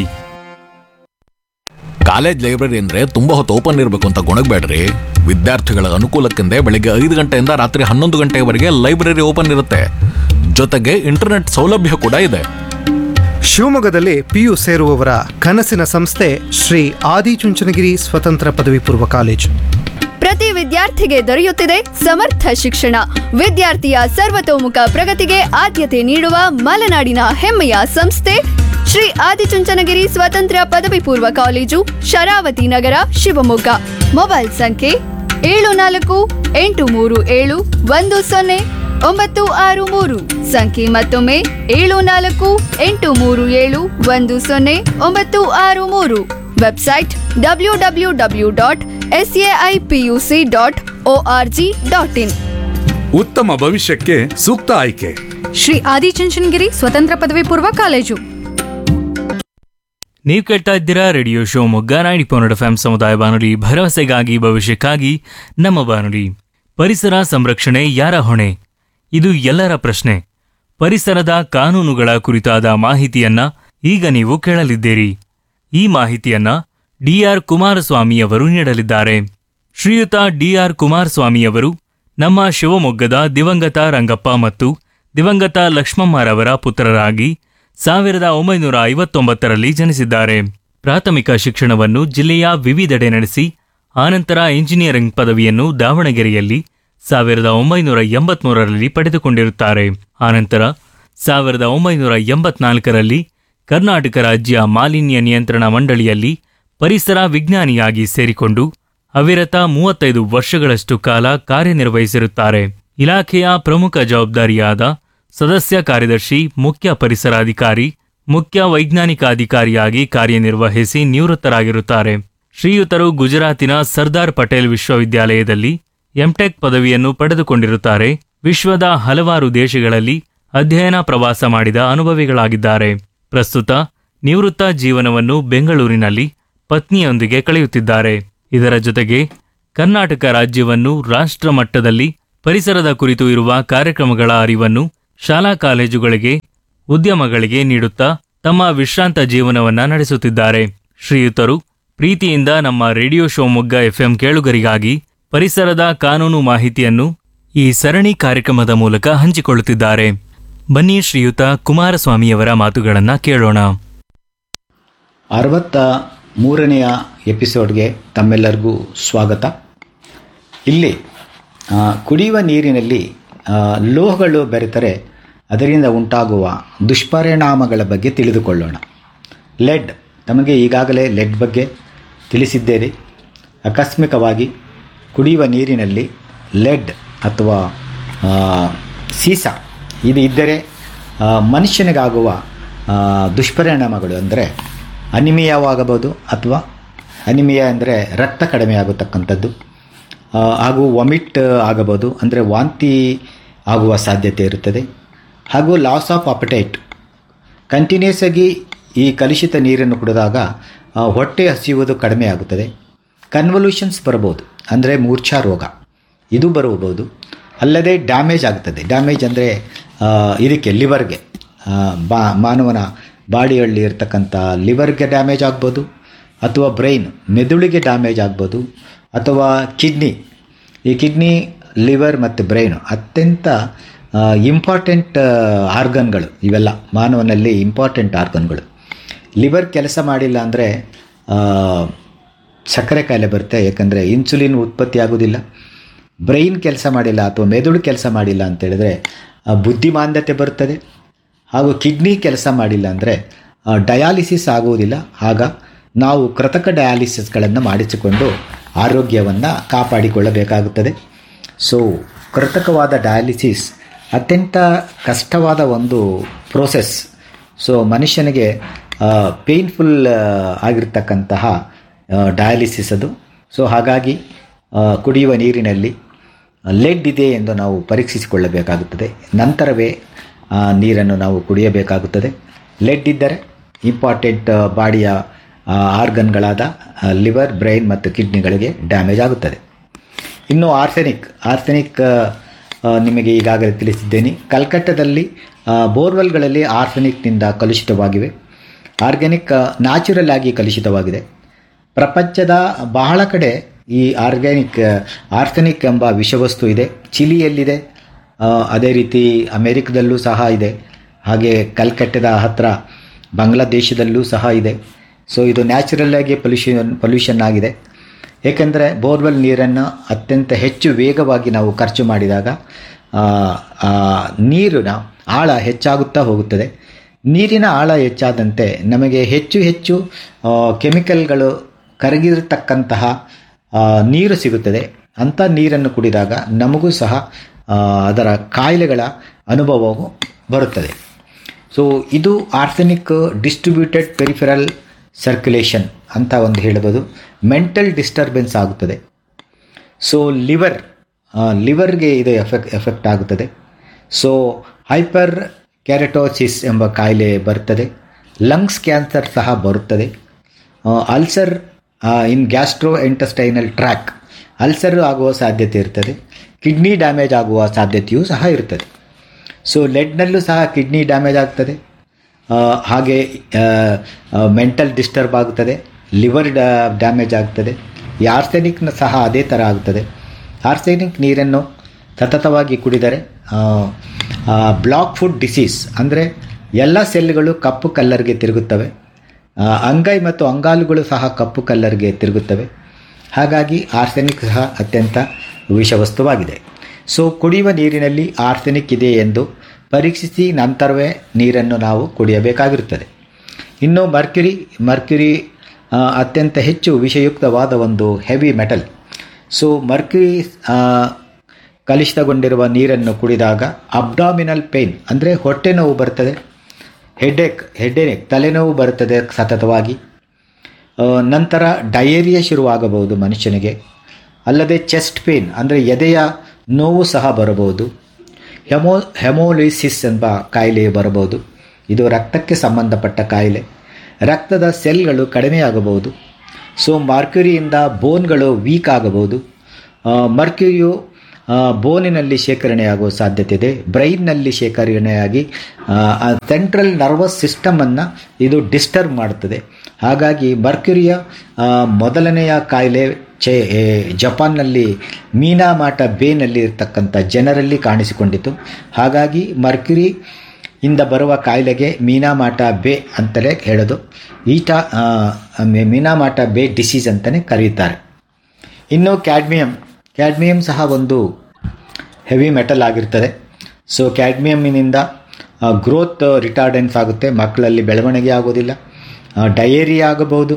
ಕಾಲೇಜ್ ಲೈಬ್ರರಿ ಅಂದ್ರೆ ತುಂಬಾ ಹೊತ್ತು ಓಪನ್ ಇರಬೇಕು ಅಂತ ಗೊಣಗಬೇಡ್ರಿ ವಿದ್ಯಾರ್ಥಿಗಳ ಅನುಕೂಲಕ್ಕೆಂದೇ ಬೆಳಿಗ್ಗೆ ಐದು ಗಂಟೆಯಿಂದ ರಾತ್ರಿ ಹನ್ನೊಂದು ಗಂಟೆವರೆಗೆ ಲೈಬ್ರರಿ ಓಪನ್ ಇರುತ್ತೆ ಜೊತೆಗೆ ಇಂಟರ್ನೆಟ್ ಸೌಲಭ್ಯ ಕೂಡ ಇದೆ ಶಿವಮೊಗ್ಗದಲ್ಲಿ ಪಿಯು ಸೇರುವವರ ಕನಸಿನ ಸಂಸ್ಥೆ ಶ್ರೀ ಆದಿಚುಂಚನಗಿರಿ ಸ್ವತಂತ್ರ ಪದವಿ ಪೂರ್ವ ಕಾಲೇಜು ಪ್ರತಿ ವಿದ್ಯಾರ್ಥಿಗೆ ದೊರೆಯುತ್ತಿದೆ ಸಮರ್ಥ ಶಿಕ್ಷಣ ವಿದ್ಯಾರ್ಥಿಯ ಸರ್ವತೋಮುಖ ಪ್ರಗತಿಗೆ ಆದ್ಯತೆ ನೀಡುವ ಮಲೆನಾಡಿನ ಹೆಮ್ಮೆಯ ಸಂಸ್ಥೆ ಶ್ರೀ ಆದಿಚುಂಚನಗಿರಿ ಸ್ವತಂತ್ರ ಪದವಿ ಪೂರ್ವ ಕಾಲೇಜು ಶರಾವತಿ ನಗರ ಶಿವಮೊಗ್ಗ ಮೊಬೈಲ್ ಸಂಖ್ಯೆ ಏಳು ನಾಲ್ಕು ಎಂಟು ಮೂರು ಏಳು ಒಂದು ಸೊನ್ನೆ ಒಂಬತ್ತು ಆರು ಮೂರು ಸಂಖ್ಯೆ ಮತ್ತೊಮ್ಮೆ ಏಳು ನಾಲ್ಕು ಎಂಟು ಮೂರು ಏಳು ಒಂದು ಸೊನ್ನೆ ಒಂಬತ್ತು ಆರು ಮೂರು website W W W dot S A I P U C dot O R G dot in ಉತ್ತಮ ಭವಿಷ್ಯಕ್ಕೆ ಸೂಕ್ತ ಆಯ್ಕೆ ಶ್ರೀ ಆದಿಚುಂಚನಗಿರಿ ಸ್ವತಂತ್ರ ಪದವಿ ಪೂರ್ವ ಕಾಲೇಜು ನೀವು ಕೇಳ್ತಾ ಇದ್ದೀರಾ radio Shivamogga ninety point F ಸಮುದಾಯ ಬಾನುಲಿ ಭರವಸೆಗಾಗಿ ಭವಿಷ್ಯಕ್ಕಾಗಿ ನಮ್ಮ ಬಾನುಲಿ ಪರಿಸರ ಸಂರಕ್ಷಣೆ ಯಾರ ಹೊಣೆ ಇದು ಎಲ್ಲರ ಪ್ರಶ್ನೆ ಪರಿಸರದ ಕಾನೂನುಗಳ ಕುರಿತಾದ ಮಾಹಿತಿಯನ್ನ ಈಗ ನೀವು ಕೇಳಲಿದ್ದೀರಿ ಈ ಮಾಹಿತಿಯನ್ನ ಡಿಆರ್ ಕುಮಾರಸ್ವಾಮಿಯವರು ನೀಡಲಿದ್ದಾರೆ ಶ್ರೀಯುತ ಡಿಆರ್ ಕುಮಾರಸ್ವಾಮಿಯವರು ನಮ್ಮ ಶಿವಮೊಗ್ಗದ ದಿವಂಗತ ರಂಗಪ್ಪ ಮತ್ತು ದಿವಂಗತ ಲಕ್ಷ್ಮಮ್ಮರವರ ಪುತ್ರರಾಗಿ ಸಾವಿರದ ಒಂಬೈನೂರ ಐವತ್ತೊಂಬತ್ತರಲ್ಲಿ ಜನಿಸಿದ್ದಾರೆ ಪ್ರಾಥಮಿಕ ಶಿಕ್ಷಣವನ್ನು ಜಿಲ್ಲೆಯ ವಿವಿಧೆಡೆ ನಡೆಸಿ ಆನಂತರ ಇಂಜಿನಿಯರಿಂಗ್ ಪದವಿಯನ್ನು ದಾವಣಗೆರೆಯಲ್ಲಿ ಸಾವಿರದ ಒಂಬೈನೂರ ಎಂಬತ್ಮೂರರಲ್ಲಿ ಪಡೆದುಕೊಂಡಿರುತ್ತಾರೆ ಆನಂತರ ಸಾವಿರದ ಒಂಬೈನೂರ ಎಂಬತ್ನಾಲ್ಕರಲ್ಲಿ ಕರ್ನಾಟಕ ರಾಜ್ಯ ಮಾಲಿನ್ಯ ನಿಯಂತ್ರಣ ಮಂಡಳಿಯಲ್ಲಿ ಪರಿಸರ ವಿಜ್ಞಾನಿಯಾಗಿ ಸೇರಿಕೊಂಡು ಅವಿರತ ಮೂವತ್ತೈದು ವರ್ಷಗಳಷ್ಟು ಕಾಲ ಕಾರ್ಯನಿರ್ವಹಿಸಿರುತ್ತಾರೆ ಇಲಾಖೆಯ ಪ್ರಮುಖ ಜವಾಬ್ದಾರಿಯಾದ ಸದಸ್ಯ ಕಾರ್ಯದರ್ಶಿ ಮುಖ್ಯ ಪರಿಸರಾಧಿಕಾರಿ ಮುಖ್ಯ ವೈಜ್ಞಾನಿಕ ಅಧಿಕಾರಿಯಾಗಿ ಕಾರ್ಯನಿರ್ವಹಿಸಿ ನಿವೃತ್ತರಾಗಿರುತ್ತಾರೆ ಶ್ರೀಯುತರು ಗುಜರಾತಿನ ಸರ್ದಾರ್ ಪಟೇಲ್ ವಿಶ್ವವಿದ್ಯಾಲಯದಲ್ಲಿ ಎಂಟೆಕ್ ಪದವಿಯನ್ನು ಪಡೆದುಕೊಂಡಿರುತ್ತಾರೆ ವಿಶ್ವದ ಹಲವಾರು ದೇಶಗಳಲ್ಲಿ ಅಧ್ಯಯನ ಪ್ರವಾಸ ಮಾಡಿದ ಅನುಭವಿಗಳಾಗಿದ್ದಾರೆ ಪ್ರಸ್ತುತ ನಿವೃತ್ತ ಜೀವನವನ್ನು ಬೆಂಗಳೂರಿನಲ್ಲಿ ಪತ್ನಿಯೊಂದಿಗೆ ಕಳೆಯುತ್ತಿದ್ದಾರೆ ಇದರ ಜೊತೆಗೆ ಕರ್ನಾಟಕ ರಾಜ್ಯವನ್ನು ರಾಷ್ಟ್ರ ಮಟ್ಟದಲ್ಲಿ ಪರಿಸರದ ಕುರಿತು ಇರುವ ಕಾರ್ಯಕ್ರಮಗಳ ಅರಿವನ್ನು ಶಾಲಾ ಕಾಲೇಜುಗಳಿಗೆ ಉದ್ಯಮಗಳಿಗೆ ನೀಡುತ್ತಾ ತಮ್ಮ ವಿಶ್ರಾಂತ ಜೀವನವನ್ನ ನಡೆಸುತ್ತಿದ್ದಾರೆ ಶ್ರೀಯುತರು ಪ್ರೀತಿಯಿಂದ ನಮ್ಮ ರೇಡಿಯೋ ಶಿವಮೊಗ್ಗ ಎಫ್ಎಂ ಕೇಳುಗರಿಗಾಗಿ ಪರಿಸರದ ಕಾನೂನು ಮಾಹಿತಿಯನ್ನು ಈ ಸರಣಿ ಕಾರ್ಯಕ್ರಮದ ಮೂಲಕ ಹಂಚಿಕೊಳ್ಳುತ್ತಿದ್ದಾರೆ ಬನ್ನಿ ಶ್ರೀಯುತ ಕುಮಾರಸ್ವಾಮಿಯವರ ಮಾತುಗಳನ್ನ ಕೇಳೋಣ ಅರವತ್ತ ಮೂರನೆಯ ಎಪಿಸೋಡ್ಗೆ ತಮ್ಮೆಲ್ಲರಿಗೂ ಸ್ವಾಗತ ಇಲ್ಲಿ ಆ, ಕುಡಿಯುವ ನೀರಿನಲ್ಲಿ ಆ, ಲೋಹಗಳು ಬೆರೆತರೆ ಅದರಿಂದ ಉಂಟಾಗುವ ದುಷ್ಪರಿಣಾಮಗಳ ಬಗ್ಗೆ ತಿಳಿದುಕೊಳ್ಳೋಣ ಲೆಡ್ ತಮಗೆ ಈಗಾಗಲೇ ಲೆಡ್ ಬಗ್ಗೆ ತಿಳಿಸಿದ್ದೇನೆ ಆಕಸ್ಮಿಕವಾಗಿ ಕುಡಿಯುವ ನೀರಿನಲ್ಲಿ ಲೆಡ್ ಅಥವಾ ಆ, ಸೀಸ ಇದು ಇದ್ದರೆ ಆ, ಮನುಷ್ಯನಿಗಾಗುವ ಆ, ದುಷ್ಪರಿಣಾಮಗಳು ಅಂದರೆ ಅನಿಮಿಯವಾಗಬಹುದು ಅಥವಾ ಅನಿಮಿಯ ಅಂದರೆ ರಕ್ತ ಕಡಿಮೆ ಆಗತಕ್ಕಂಥದ್ದು ಆ, ಹಾಗೂ ವಾಮಿಟ್ ಆಗಬಹುದು ಅಂದರೆ ವಾಂತಿ ಆಗುವ ಸಾಧ್ಯತೆ ಇರುತ್ತದೆ ಹಾಗೂ ಲಾಸ್ ಆಫ್ ಅಪಟೈಟ್ ಕಂಟಿನ್ಯೂಸ್ ಆಗಿ ಈ ಕಲುಷಿತ ನೀರನ್ನು ಕುಡಿದಾಗ ಆ, ಹೊಟ್ಟೆ ಹಸಿಯುವುದು ಕಡಿಮೆ ಆಗುತ್ತದೆ ಕನ್ವಲ್ಯೂಷನ್ಸ್ ಬರ್ಬೋದು ಅಂದರೆ ಮೂರ್ಛಾ ರೋಗ ಇದು ಬರಬಹುದು ಅಲ್ಲದೆ ಡ್ಯಾಮೇಜ್ ಆಗ್ತದೆ ಡ್ಯಾಮೇಜ್ ಅಂದರೆ ಇದಕ್ಕೆ ಲಿವರ್ಗೆ ಆ, ಬಾ ಮಾನವನ ಬಾಡಿಯಲ್ಲಿ ಇರ್ತಕ್ಕಂಥ ಲಿವರ್ಗೆ ಡ್ಯಾಮೇಜ್ ಆಗ್ಬೋದು ಅಥವಾ ಬ್ರೈನ್ ಮೆದುಳಿಗೆ ಡ್ಯಾಮೇಜ್ ಆಗ್ಬೋದು ಅಥವಾ ಕಿಡ್ನಿ ಈ ಕಿಡ್ನಿ ಲಿವರ್ ಮತ್ತು ಬ್ರೈನ್ ಅತ್ಯಂತ ಇಂಪಾರ್ಟೆಂಟ್ ಆರ್ಗನ್ಗಳು ಇವೆಲ್ಲ ಮಾನವನಲ್ಲಿ ಇಂಪಾರ್ಟೆಂಟ್ ಆರ್ಗನ್ಗಳು ಲಿವರ್ ಕೆಲಸ ಮಾಡಿಲ್ಲ ಅಂದರೆ ಸಕ್ಕರೆ ಕಾಯಿಲೆ ಬರುತ್ತೆ ಯಾಕಂದರೆ ಇನ್ಸುಲಿನ್ ಉತ್ಪತ್ತಿ ಆಗೋದಿಲ್ಲ ಬ್ರೈನ್ ಕೆಲಸ ಮಾಡಿಲ್ಲ ಅಥವಾ ಮೆದುಳು ಕೆಲಸ ಮಾಡಿಲ್ಲ ಅಂತೇಳಿದ್ರೆ ಆ, ಬುದ್ಧಿಮಾಂದ್ಯತೆ ಬರ್ತದೆ ಹಾಗೂ ಕಿಡ್ನಿ ಕೆಲಸ ಮಾಡಿಲ್ಲ ಅಂದರೆ ಡಯಾಲಿಸಿಸ್ ಆಗುವುದಿಲ್ಲ ಆಗ ನಾವು ಕೃತಕ ಡಯಾಲಿಸಿಸ್ಗಳನ್ನು ಮಾಡಿಸಿಕೊಂಡು ಆರೋಗ್ಯವನ್ನು ಕಾಪಾಡಿಕೊಳ್ಳಬೇಕಾಗುತ್ತದೆ ಸೊ ಕೃತಕವಾದ ಡಯಾಲಿಸಿಸ್ ಅತ್ಯಂತ ಕಷ್ಟವಾದ ಒಂದು ಪ್ರೋಸೆಸ್ ಸೊ ಮನುಷ್ಯನಿಗೆ ಪೇಯ್ನ್ಫುಲ್ ಆಗಿರ್ತಕ್ಕಂತಹ ಡಯಾಲಿಸಿಸ್ ಅದು ಸೊ ಹಾಗಾಗಿ ಆ, ಕುಡಿಯುವ ನೀರಿನಲ್ಲಿ ಲೆಡ್ ಇದೆ ಎಂದು ನಾವು ಪರೀಕ್ಷಿಸಿಕೊಳ್ಳಬೇಕಾಗುತ್ತದೆ ನಂತರವೇ ಆ, ನೀರನ್ನು ನಾವು ಕುಡಿಯಬೇಕಾಗುತ್ತದೆ ಲೆಡ್ ಇದ್ದರೆ ಇಂಪಾರ್ಟೆಂಟ್ ಬಾಡಿಯ ಆರ್ಗನ್ಗಳಾದ ಲಿವರ್ ಬ್ರೈನ್ ಮತ್ತು ಕಿಡ್ನಿಗಳಿಗೆ ಡ್ಯಾಮೇಜ್ ಆಗುತ್ತದೆ ಇನ್ನು ಆರ್ಸೆನಿಕ್ ಆರ್ಸೆನಿಕ್ ಆ, ನಿಮಗೆ ಈಗಾಗಲೇ ತಿಳಿಸಿದ್ದೇನೆ ಕಲ್ಕಟ್ಟದಲ್ಲಿ ಆ, ಬೋರ್ವೆಲ್ಗಳಲ್ಲಿ ಆರ್ಸೆನಿಕ್ನಿಂದ ಕಲುಷಿತವಾಗಿವೆ ಆರ್ಗ್ಯಾನಿಕ್ ನ್ಯಾಚುರಲ್ ಆಗಿ ಕಲುಷಿತವಾಗಿದೆ ಪ್ರಪಂಚದ ಬಹಳ ಕಡೆ ಈ ಆರ್ಗ್ಯಾನಿಕ್ ಆರ್ಸೆನಿಕ್ ಎಂಬ ವಿಷವಸ್ತು ಇದೆ ಚಿಲಿಯಲ್ಲಿದೆ ಆ, ಅದೇ ರೀತಿ ಅಮೇರಿಕದಲ್ಲೂ ಸಹ ಇದೆ ಹಾಗೆ ಕಲ್ಕಟ್ಟದ ಹತ್ರ ಬಾಂಗ್ಲಾದೇಶದಲ್ಲೂ ಸಹ ಇದೆ ಸೊ ಇದು ನ್ಯಾಚುರಲ್ ಆಗಿ ಪೊಲ್ಯೂಷನ್ ಪೊಲ್ಯೂಷನ್ ಆಗಿದೆ ಏಕೆಂದರೆ ಬೋರ್ವೆಲ್ ನೀರನ್ನು ಅತ್ಯಂತ ಹೆಚ್ಚು ವೇಗವಾಗಿ ನಾವು ಖರ್ಚು ಮಾಡಿದಾಗ ಆ, ಆ ನೀರಿನ ಆಳ ಹೆಚ್ಚಾಗುತ್ತಾ ಹೋಗುತ್ತದೆ ನೀರಿನ ಆಳ ಹೆಚ್ಚಾದಂತೆ ನಮಗೆ ಹೆಚ್ಚು ಹೆಚ್ಚು ಆ, ಕೆಮಿಕಲ್ಗಳು ಕರಗಿರತಕ್ಕಂತಹ ಆ, ನೀರು ಸಿಗುತ್ತದೆ ಅಂಥ ನೀರನ್ನು ಕುಡಿದಾಗ ನಮಗೂ ಸಹ ಆ, ಅದರ ಕಾಯಿಲೆಗಳ ಅನುಭವವು ಬರುತ್ತದೆ ಸೊ ಇದು ಆರ್ಸೆನಿಕ್ ಡಿಸ್ಟ್ರಿಬ್ಯೂಟೆಡ್ ಪೆರಿಫೆರಲ್ ಸರ್ಕ್ಯುಲೇಷನ್ ಅಂತ ಒಂದು ಹೇಳ್ಬೋದು ಮೆಂಟಲ್ ಡಿಸ್ಟರ್ಬೆನ್ಸ್ ಆಗುತ್ತದೆ ಸೊ ಲಿವರ್ ಲಿವರ್ಗೆ ಇದು ಎಫೆಕ್ಟ್ ಎಫೆಕ್ಟ್ ಆಗುತ್ತದೆ ಸೊ ಹೈಪರ್ ಕ್ಯಾರೆಟೋಸಿಸ್ ಎಂಬ ಕಾಯಿಲೆ ಬರ್ತದೆ ಲಂಗ್ಸ್ ಕ್ಯಾನ್ಸರ್ ಸಹ ಬರುತ್ತದೆ ulcer in gastrointestinal tract ulcer ಆಗುವ ಸಾಧ್ಯತೆ ಇರ್ತದೆ ಕಿಡ್ನಿ ಡ್ಯಾಮೇಜ್ ಆಗುವ ಸಾಧ್ಯತೆಯೂ ಸಹ ಇರ್ತದೆ ಸೊ ಲೆಡ್ನಲ್ಲೂ ಸಹ ಕಿಡ್ನಿ ಡ್ಯಾಮೇಜ್ ಆಗ್ತದೆ ಆ, ಹಾಗೆ ಮೆಂಟಲ್ ಡಿಸ್ಟರ್ಬ್ ಆಗುತ್ತದೆ ಲಿವರ್ ಡ್ಯಾಮೇಜ್ ಆಗ್ತದೆ ಈ ಆರ್ಸೆನಿಕ್ನ ಸಹ ಅದೇ ಥರ ಆಗುತ್ತದೆ ಆರ್ಸೆನಿಕ್ ನೀರನ್ನು ಸತತವಾಗಿ ಕುಡಿದರೆ ಬ್ಲಾಕ್ ಫುಡ್ ಡಿಸೀಸ್ ಅಂದರೆ ಎಲ್ಲ ಸೆಲ್ಗಳು ಕಪ್ಪು ಕಲ್ಲರ್ಗೆ ತಿರುಗುತ್ತವೆ ಆ, ಅಂಗೈ ಮತ್ತು ಅಂಗಾಲುಗಳು ಸಹ ಕಪ್ಪು ಕಲ್ಲರ್ಗೆ ತಿರುಗುತ್ತವೆ ಹಾಗಾಗಿ ಆರ್ಸೆನಿಕ್ ಸಹ ಅತ್ಯಂತ ವಿಷವಸ್ತುವಾಗಿದೆ ಸೊ ಕುಡಿಯುವ ನೀರಿನಲ್ಲಿ ಆರ್ಸೆನಿಕ್ ಇದೆ ಎಂದು ಪರೀಕ್ಷಿಸಿ ನಂತರವೇ ನೀರನ್ನು ನಾವು ಕುಡಿಯಬೇಕಾಗಿರುತ್ತದೆ ಇನ್ನು ಮರ್ಕ್ಯುರಿ ಮರ್ಕ್ಯುರಿ ಆ, ಅತ್ಯಂತ ಹೆಚ್ಚು ವಿಷಯುಕ್ತವಾದ ಒಂದು ಹೆವಿ ಮೆಟಲ್ ಸೊ ಮರ್ಕ್ಯುರಿ ಆ, ಕಲುಷಿತಗೊಂಡಿರುವ ನೀರನ್ನು ಕುಡಿದಾಗ ಅಬ್ಡಾಮಿನಲ್ ಪೇನ್ ಅಂದರೆ ಹೊಟ್ಟೆ ನೋವು ಬರ್ತದೆ ಹೆಡ್ಏಕ್ ಹೆಡ್ಏಕ್ ತಲೆನೋವು ಬರುತ್ತದೆ ಸತತವಾಗಿ ಆ, ನಂತರ ಡಯೇರಿಯಾ ಶುರುವಾಗಬಹುದು ಮನುಷ್ಯನಿಗೆ ಅಲ್ಲದೆ ಚೆಸ್ಟ್ ಪೇನ್ ಅಂದರೆ ಎದೆಯ ನೋವು ಸಹ ಬರಬಹುದು ಹೆಮೋ ಹೆಮೋಲಿಸಿಸ್ ಎಂಬ ಕಾಯಿಲೆ ಬರಬಹುದು ಇದು ರಕ್ತಕ್ಕೆ ಸಂಬಂಧಪಟ್ಟ ಕಾಯಿಲೆ ರಕ್ತದ ಸೆಲ್ಗಳು ಕಡಿಮೆಯಾಗಬಹುದು ಸೊ ಮಾರ್ಕ್ಯುರಿಯಿಂದ ಬೋನ್ಗಳು ವೀಕ್ ಆಗಬಹುದು ಆ, ಮರ್ಕ್ಯುರಿಯು ಆ, ಬೋನಿನಲ್ಲಿ ಶೇಖರಣೆಯಾಗುವ ಸಾಧ್ಯತೆ ಇದೆ ಬ್ರೈನ್ನಲ್ಲಿ ಶೇಖರಣೆಯಾಗಿ ಸೆಂಟ್ರಲ್ ನರ್ವಸ್ ಸಿಸ್ಟಮನ್ನು ಇದು ಡಿಸ್ಟರ್ಬ್ ಮಾಡುತ್ತದೆ ಹಾಗಾಗಿ ಮರ್ಕ್ಯುರಿಯ ಆ, ಮೊದಲನೆಯ ಕಾಯಿಲೆ ಚೆ ಏ, ಜಪಾನ್ನಲ್ಲಿ ಮೀನಾಮಾಟ ಬೇನಲ್ಲಿ ಇರ್ತಕ್ಕಂಥ ಜನರಲ್ಲಿ ಕಾಣಿಸಿಕೊಂಡಿತು ಹಾಗಾಗಿ ಮರ್ಕ್ಯುರಿ ಇಂದ ಬರುವ ಕಾಯಿಲೆಗೆ ಮೀನಾಮಾಟ ಬೇ ಅಂತಲೇ ಹೇಳೋದು ಈಟ ಆ, ಮಿ- ಮೀನಾಮಾಟ ಬೇ ಡಿಸೀಸ್ ಅಂತಲೇ ಕರೆಯುತ್ತಾರೆ ಇನ್ನು ಕ್ಯಾಡ್ಮಿಯಂ ಕ್ಯಾಡ್ಮಿಯಂ ಸಹ ಒಂದು ಹೆವಿ ಮೆಟಲ್ ಆಗಿರ್ತದೆ ಸೊ ಕ್ಯಾಡ್ಮಿಯಮ್ಮಿನಿಂದ ಗ್ರೋತ್ ರಿಟಾರ್ಡೆನ್ಸ್ ಆಗುತ್ತೆ ಮಕ್ಕಳಲ್ಲಿ ಬೆಳವಣಿಗೆ ಆಗೋದಿಲ್ಲ ಡಯೇರಿಯಾ ಆಗಬಹುದು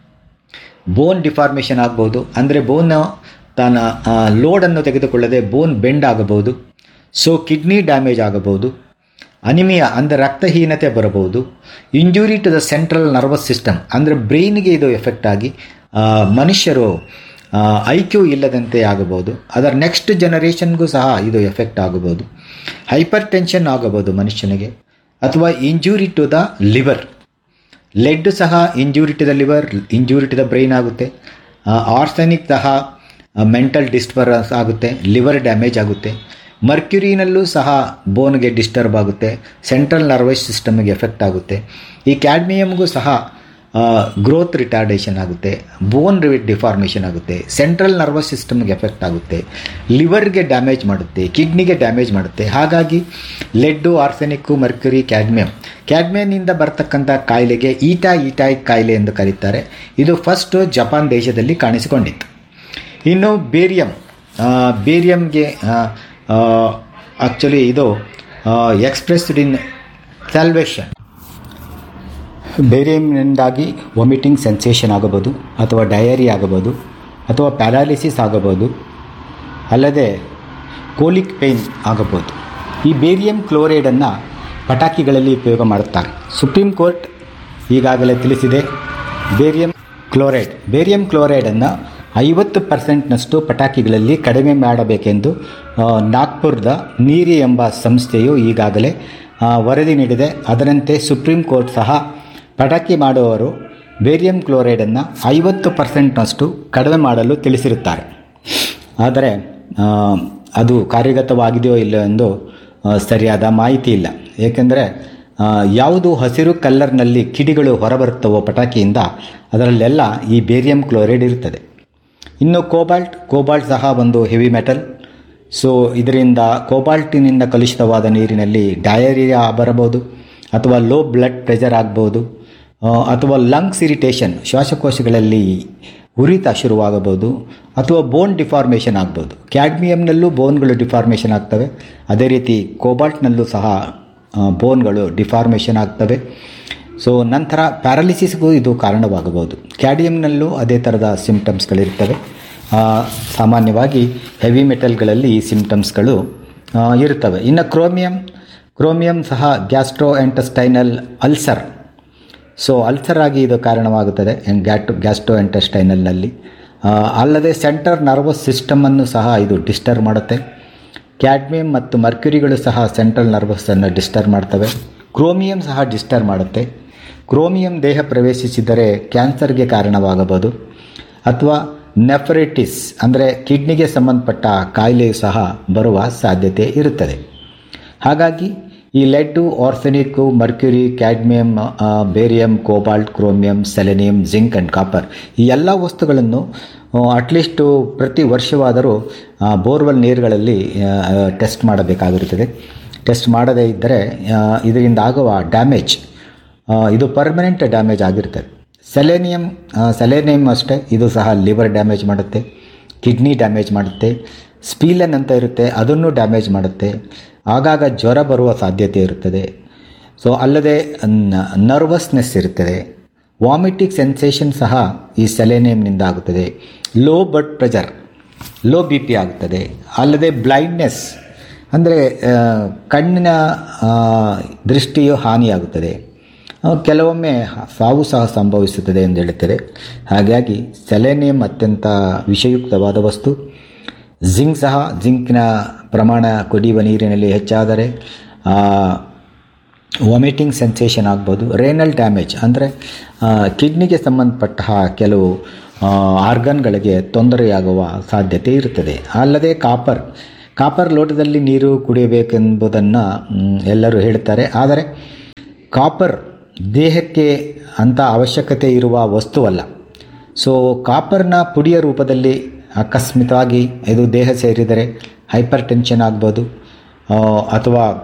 ಬೋನ್ ಡಿಫಾರ್ಮೇಷನ್ ಆಗ್ಬೋದು ಅಂದರೆ ಬೋನ್ ತನ್ನ ಲೋಡನ್ನು ತೆಗೆದುಕೊಳ್ಳದೆ ಬೋನ್ ಬೆಂಡ್ ಆಗಬಹುದು ಸೊ ಕಿಡ್ನಿ ಡ್ಯಾಮೇಜ್ ಆಗಬಹುದು ಅನಿಮಿಯಾ ಅಂದರೆ ರಕ್ತಹೀನತೆ ಬರಬಹುದು injury to the central nervous system ಅಂದರೆ ಬ್ರೈನ್ಗೆ ಇದು ಎಫೆಕ್ಟ್ ಆಗಿ ಆ, ಮನುಷ್ಯರು ಐ ಕ್ಯೂ ಇಲ್ಲದಂತೆ ಆಗಬಹುದು ಅದರ ನೆಕ್ಸ್ಟ್ ಜನರೇಷನ್ಗೂ ಸಹ ಇದು ಎಫೆಕ್ಟ್ ಆಗಬಹುದು ಹೈಪರ್ ಟೆನ್ಷನ್ ಆಗಬಹುದು ಮನುಷ್ಯನಿಗೆ ಅಥವಾ injury to the liver lead ಸಹ injury to the liver injury to the brain ಆಗುತ್ತೆ ಆರ್ಸೆನಿಕ್ ಸಹ ಮೆಂಟಲ್ ಡಿಸ್ಟರ್ಬೆನ್ಸ್ ಆಗುತ್ತೆ ಲಿವರ್ ಡ್ಯಾಮೇಜ್ ಆಗುತ್ತೆ ಮರ್ಕ್ಯುರಿನಲ್ಲೂ ಸಹ ಬೋನ್ಗೆ ಡಿಸ್ಟರ್ಬ್ ಆಗುತ್ತೆ ಸೆಂಟ್ರಲ್ ನರ್ವಸ್ ಸಿಸ್ಟಮ್ಗೆ ಎಫೆಕ್ಟ್ ಆಗುತ್ತೆ ಈ ಕ್ಯಾಡ್ಮಿಯಮ್ಗೂ ಸಹ ಗ್ರೋತ್ ರಿಟಾರ್ಡೇಷನ್ ಆಗುತ್ತೆ ಬೋನ್ ಡಿಫಾರ್ಮೇಷನ್ ಆಗುತ್ತೆ ಸೆಂಟ್ರಲ್ ನರ್ವಸ್ ಸಿಸ್ಟಮ್ಗೆ ಎಫೆಕ್ಟ್ ಆಗುತ್ತೆ ಲಿವರ್ಗೆ ಡ್ಯಾಮೇಜ್ ಮಾಡುತ್ತೆ ಕಿಡ್ನಿಗೆ ಡ್ಯಾಮೇಜ್ ಮಾಡುತ್ತೆ ಹಾಗಾಗಿ ಲೆಡ್ಡು ಆರ್ಸೆನಿಕ್ಕು ಮರ್ಕ್ಯುರಿ ಕ್ಯಾಡ್ಮಿಯಂ ಕ್ಯಾಡ್ಮಿಯಂನಿಂದ ಬರ್ತಕ್ಕಂಥ ಕಾಯಿಲೆಗೆ ಈಟಾ ಈಟಾಯ್ ಕಾಯಿಲೆ ಎಂದು ಕರೀತಾರೆ ಇದು ಫಸ್ಟು ಜಪಾನ್ ದೇಶದಲ್ಲಿ ಕಾಣಿಸಿಕೊಂಡಿತ್ತು ಇನ್ನು ಬೇರಿಯಂ ಆ, ಬೇರಿಯಂಗೆ ಆ್ಯಕ್ಚುಲಿ ಇದು ಎಕ್ಸ್ಪ್ರೆಸ್ಡ್ ಇನ್ ಸ್ಯಾಲ್ವೇಷನ್ ಬೇರಿಯಂನಿಂದಾಗಿ ವಾಮಿಟಿಂಗ್ ಸೆನ್ಸೇಷನ್ ಆಗಬಹುದು ಅಥವಾ ಡಯರಿ ಆಗಬಹುದು ಅಥವಾ ಪ್ಯಾರಾಲಿಸಿಸ್ ಆಗಬಹುದು ಅಲ್ಲದೆ ಕೋಲಿಕ್ ಪೇನ್ ಆಗಬಹುದು ಈ ಬೇರಿಯಂ ಕ್ಲೋರೈಡನ್ನು ಪಟಾಕಿಗಳಲ್ಲಿ ಉಪಯೋಗ ಮಾಡುತ್ತಾರೆ ಸುಪ್ರೀಂ ಕೋರ್ಟ್ ಈಗಾಗಲೇ ತಿಳಿಸಿದೆ ಬೇರಿಯಂ ಕ್ಲೋರೈಡ್ ಬೇರಿಯಂ ಕ್ಲೋರೈಡನ್ನು ಐವತ್ತು ಪರ್ಸೆಂಟ್ನಷ್ಟು ಪಟಾಕಿಗಳಲ್ಲಿ ಕಡಿಮೆ ಮಾಡಬೇಕೆಂದು ಆ, ನಾಗ್ಪುರದ ನೀರಿ ಎಂಬ ಸಂಸ್ಥೆಯು ಈಗಾಗಲೇ ಆ, ವರದಿ ನೀಡಿದೆ ಅದರಂತೆ ಸುಪ್ರೀಂ ಕೋರ್ಟ್ ಸಹ ಪಟಾಕಿ ಮಾಡುವವರು ಬೇರಿಯಂ ಕ್ಲೋರೈಡನ್ನು ಐವತ್ತು ಪರ್ಸೆಂಟ್ನಷ್ಟು ಕಡಿಮೆ ಮಾಡಲು ತಿಳಿಸಿರುತ್ತಾರೆ ಆದರೆ ಆ, ಅದು ಕಾರ್ಯಗತವಾಗಿದೆಯೋ ಇಲ್ಲೋ ಎಂದು ಆ, ಸರಿಯಾದ ಮಾಹಿತಿ ಇಲ್ಲ ಏಕೆಂದರೆ ಆ, ಯಾವುದು ಹಸಿರು ಕಲ್ಲರ್ನಲ್ಲಿ ಕಿಡಿಗಳು ಹೊರಬರುತ್ತವೋ ಪಟಾಕಿಯಿಂದ ಅದರಲ್ಲೆಲ್ಲ ಈ ಬೇರಿಯಂ ಕ್ಲೋರೈಡ್ ಇರುತ್ತದೆ ಇನ್ನು ಕೋಬಾಲ್ಟ್ ಕೋಬಾಲ್ಟ್ ಸಹ ಒಂದು ಹೆವಿ ಮೆಟಲ್ ಸೊ ಇದರಿಂದ ಕೋಬಾಲ್ಟಿನಿಂದ ಕಲುಷಿತವಾದ ನೀರಿನಲ್ಲಿ ಡಯರಿಯಾ ಬರಬಹುದು ಅಥವಾ ಲೋ ಬ್ಲಡ್ ಪ್ರೆಷರ್ ಆಗ್ಬೋದು ಆ, ಅಥವಾ ಲಂಗ್ಸ್ ಇರಿಟೇಷನ್ ಶ್ವಾಸಕೋಶಗಳಲ್ಲಿ ಉರಿತ ಶುರುವಾಗಬಹುದು ಅಥವಾ ಬೋನ್ ಡಿಫಾರ್ಮೇಷನ್ ಆಗ್ಬೋದು ಕ್ಯಾಡ್ಮಿಯಂನಲ್ಲೂ ಬೋನ್ಗಳು ಡಿಫಾರ್ಮೇಷನ್ ಆಗ್ತವೆ ಅದೇ ರೀತಿ ಕೋಬಾಲ್ಟ್ನಲ್ಲೂ ಸಹ ಆ, ಬೋನ್ಗಳು ಡಿಫಾರ್ಮೇಷನ್ ಆಗ್ತವೆ ಸೊ ನಂತರ ಪ್ಯಾರಾಲಿಸಿಸ್ಗೂ ಇದು ಕಾರಣವಾಗಬಹುದು ಕ್ಯಾಡಿಯಂನಲ್ಲೂ ಅದೇ ಥರದ ಸಿಂಪ್ಟಮ್ಸ್ಗಳಿರ್ತವೆ ಆ, ಸಾಮಾನ್ಯವಾಗಿ ಹೆವಿ ಮೆಟಲ್ಗಳಲ್ಲಿ ಈ ಸಿಂಪ್ಟಮ್ಸ್ಗಳು ಆ, ಇರುತ್ತವೆ ಇನ್ನು ಕ್ರೋಮಿಯಂ ಕ್ರೋಮಿಯಂ ಸಹ gastrointestinal ulcer so ulcer ಆಗಿ ಇದು ಕಾರಣವಾಗುತ್ತದೆ ಗ್ಯಾಟ್ ಗ್ಯಾಸ್ಟ್ರೋ ಎಂಟಸ್ಟೈನಲ್ನಲ್ಲಿ ಆ, ಅಲ್ಲದೆ ಸೆಂಟ್ರಲ್ ನರ್ವಸ್ ಸಿಸ್ಟಮನ್ನು ಸಹ ಇದು ಡಿಸ್ಟರ್ಬ್ ಮಾಡುತ್ತೆ ಕ್ಯಾಡ್ಮಿಯಂ ಮತ್ತು ಮರ್ಕ್ಯುರಿಗಳು ಸಹ ಸೆಂಟ್ರಲ್ ನರ್ವಸನ್ನು ಡಿಸ್ಟರ್ಬ್ ಮಾಡ್ತವೆ ಕ್ರೋಮಿಯಂ ಸಹ ಡಿಸ್ಟರ್ಬ್ ಮಾಡುತ್ತೆ ಕ್ರೋಮಿಯಂ ದೇಹ ಪ್ರವೇಶಿಸಿದರೆ ಕ್ಯಾನ್ಸರ್ಗೆ ಕಾರಣವಾಗಬಹುದು ಅಥವಾ ನೆಫ್ರೈಟಿಸ್ ಅಂದರೆ ಕಿಡ್ನಿಗೆ ಸಂಬಂಧಪಟ್ಟ ಕಾಯಿಲೆಯು ಸಹ ಬರುವ ಸಾಧ್ಯತೆ ಇರುತ್ತದೆ ಹಾಗಾಗಿ ಈ ಲೆಡ್ಡು ಆರ್ಸೆನಿಕ್ಕು ಮರ್ಕ್ಯುರಿ ಕ್ಯಾಡ್ಮಿಯಂ ಆ, barium cobalt chromium selenium zinc and copper ಈ ಎಲ್ಲ ವಸ್ತುಗಳನ್ನು ಅಟ್ಲೀಸ್ಟು ಪ್ರತಿ ವರ್ಷವಾದರೂ ಆ, ಬೋರ್ವೆಲ್ ನೀರುಗಳಲ್ಲಿ ಟೆಸ್ಟ್ ಮಾಡಬೇಕಾಗಿರುತ್ತದೆ ಟೆಸ್ಟ್ ಮಾಡದೇ ಇದ್ದರೆ ಆ, ಇದರಿಂದ ಆಗುವ ಡ್ಯಾಮೇಜ್ ಆ, ಇದು ಪರ್ಮನೆಂಟ್ ಡ್ಯಾಮೇಜ್ ಆಗಿರ್ತದೆ ಸೆಲೆನಿಯಂ ಸೆಲೆನಿಯಂ ಅಷ್ಟೇ ಇದು ಸಹ ಲಿವರ್ ಡ್ಯಾಮೇಜ್ ಮಾಡುತ್ತೆ ಕಿಡ್ನಿ ಡ್ಯಾಮೇಜ್ ಮಾಡುತ್ತೆ ಸ್ಪೀಲನ್ ಅಂತ ಇರುತ್ತೆ ಅದನ್ನು ಡ್ಯಾಮೇಜ್ ಮಾಡುತ್ತೆ ಆಗಾಗ ಜ್ವರ ಬರುವ ಸಾಧ್ಯತೆ ಇರುತ್ತದೆ ಸೊ ಅಲ್ಲದೆ ನರ್ವಸ್ನೆಸ್ ಇರುತ್ತದೆ ವಾಮಿಟಿಂಗ್ ಸೆನ್ಸೇಷನ್ ಸಹ ಈ ಸೆಲೆನಿಯಂನಿಂದ ಆಗುತ್ತದೆ low blood pressure low B P ಆಗುತ್ತದೆ ಅಲ್ಲದೆ ಬ್ಲೈಂಡ್ನೆಸ್ ಅಂದರೆ ಕಣ್ಣಿನ ಆ, ದೃಷ್ಟಿಯು ಹಾನಿಯಾಗುತ್ತದೆ ಆ, ಕೆಲವೊಮ್ಮೆ ಸಾವು ಸಹ ಸಂಭವಿಸುತ್ತದೆ ಎಂದು ಹೇಳುತ್ತದೆ ಹಾಗಾಗಿ ಸೆಲೆನಿಯಂ ಅತ್ಯಂತ ವಿಷಯುಕ್ತವಾದ ವಸ್ತು ಜಿಂಕ್ ಸಹ ಜಿಂಕ್ನ ಪ್ರಮಾಣ ಕುಡಿಯುವ ನೀರಿನಲ್ಲಿ ಹೆಚ್ಚಾದರೆ ವಾಮಿಟಿಂಗ್ ಸೆನ್ಸೇಷನ್ ಆಗ್ಬೋದು ರೇನಲ್ ಡ್ಯಾಮೇಜ್ ಅಂದರೆ ಕಿಡ್ನಿಗೆ ಸಂಬಂಧಪಟ್ಟ ಕೆಲವು ಆರ್ಗನ್ಗಳಿಗೆ ತೊಂದರೆಯಾಗುವ ಸಾಧ್ಯತೆ ಇರುತ್ತದೆ ಅಲ್ಲದೆ ಕಾಪರ್ ಕಾಪರ್ ಲೋಟದಲ್ಲಿ ನೀರು ಕುಡಿಯಬೇಕೆಂಬುದನ್ನು ಮ್, ಎಲ್ಲರೂ ಹೇಳ್ತಾರೆ ಆದರೆ ಕಾಪರ್ ದೇಹಕ್ಕೆ ಅಂಥ ಅವಶ್ಯಕತೆ ಇರುವ ವಸ್ತುವಲ್ಲ ಸೊ ಕಾಪರ್ನ ಪುಡಿಯ ರೂಪದಲ್ಲಿ ಅಕಸ್ಮಿತವಾಗಿ ಇದು ದೇಹ ಸೇರಿದರೆ ಹೈಪರ್ ಟೆನ್ಷನ್ ಆಗ್ಬೋದು ಆ, ಅಥವಾ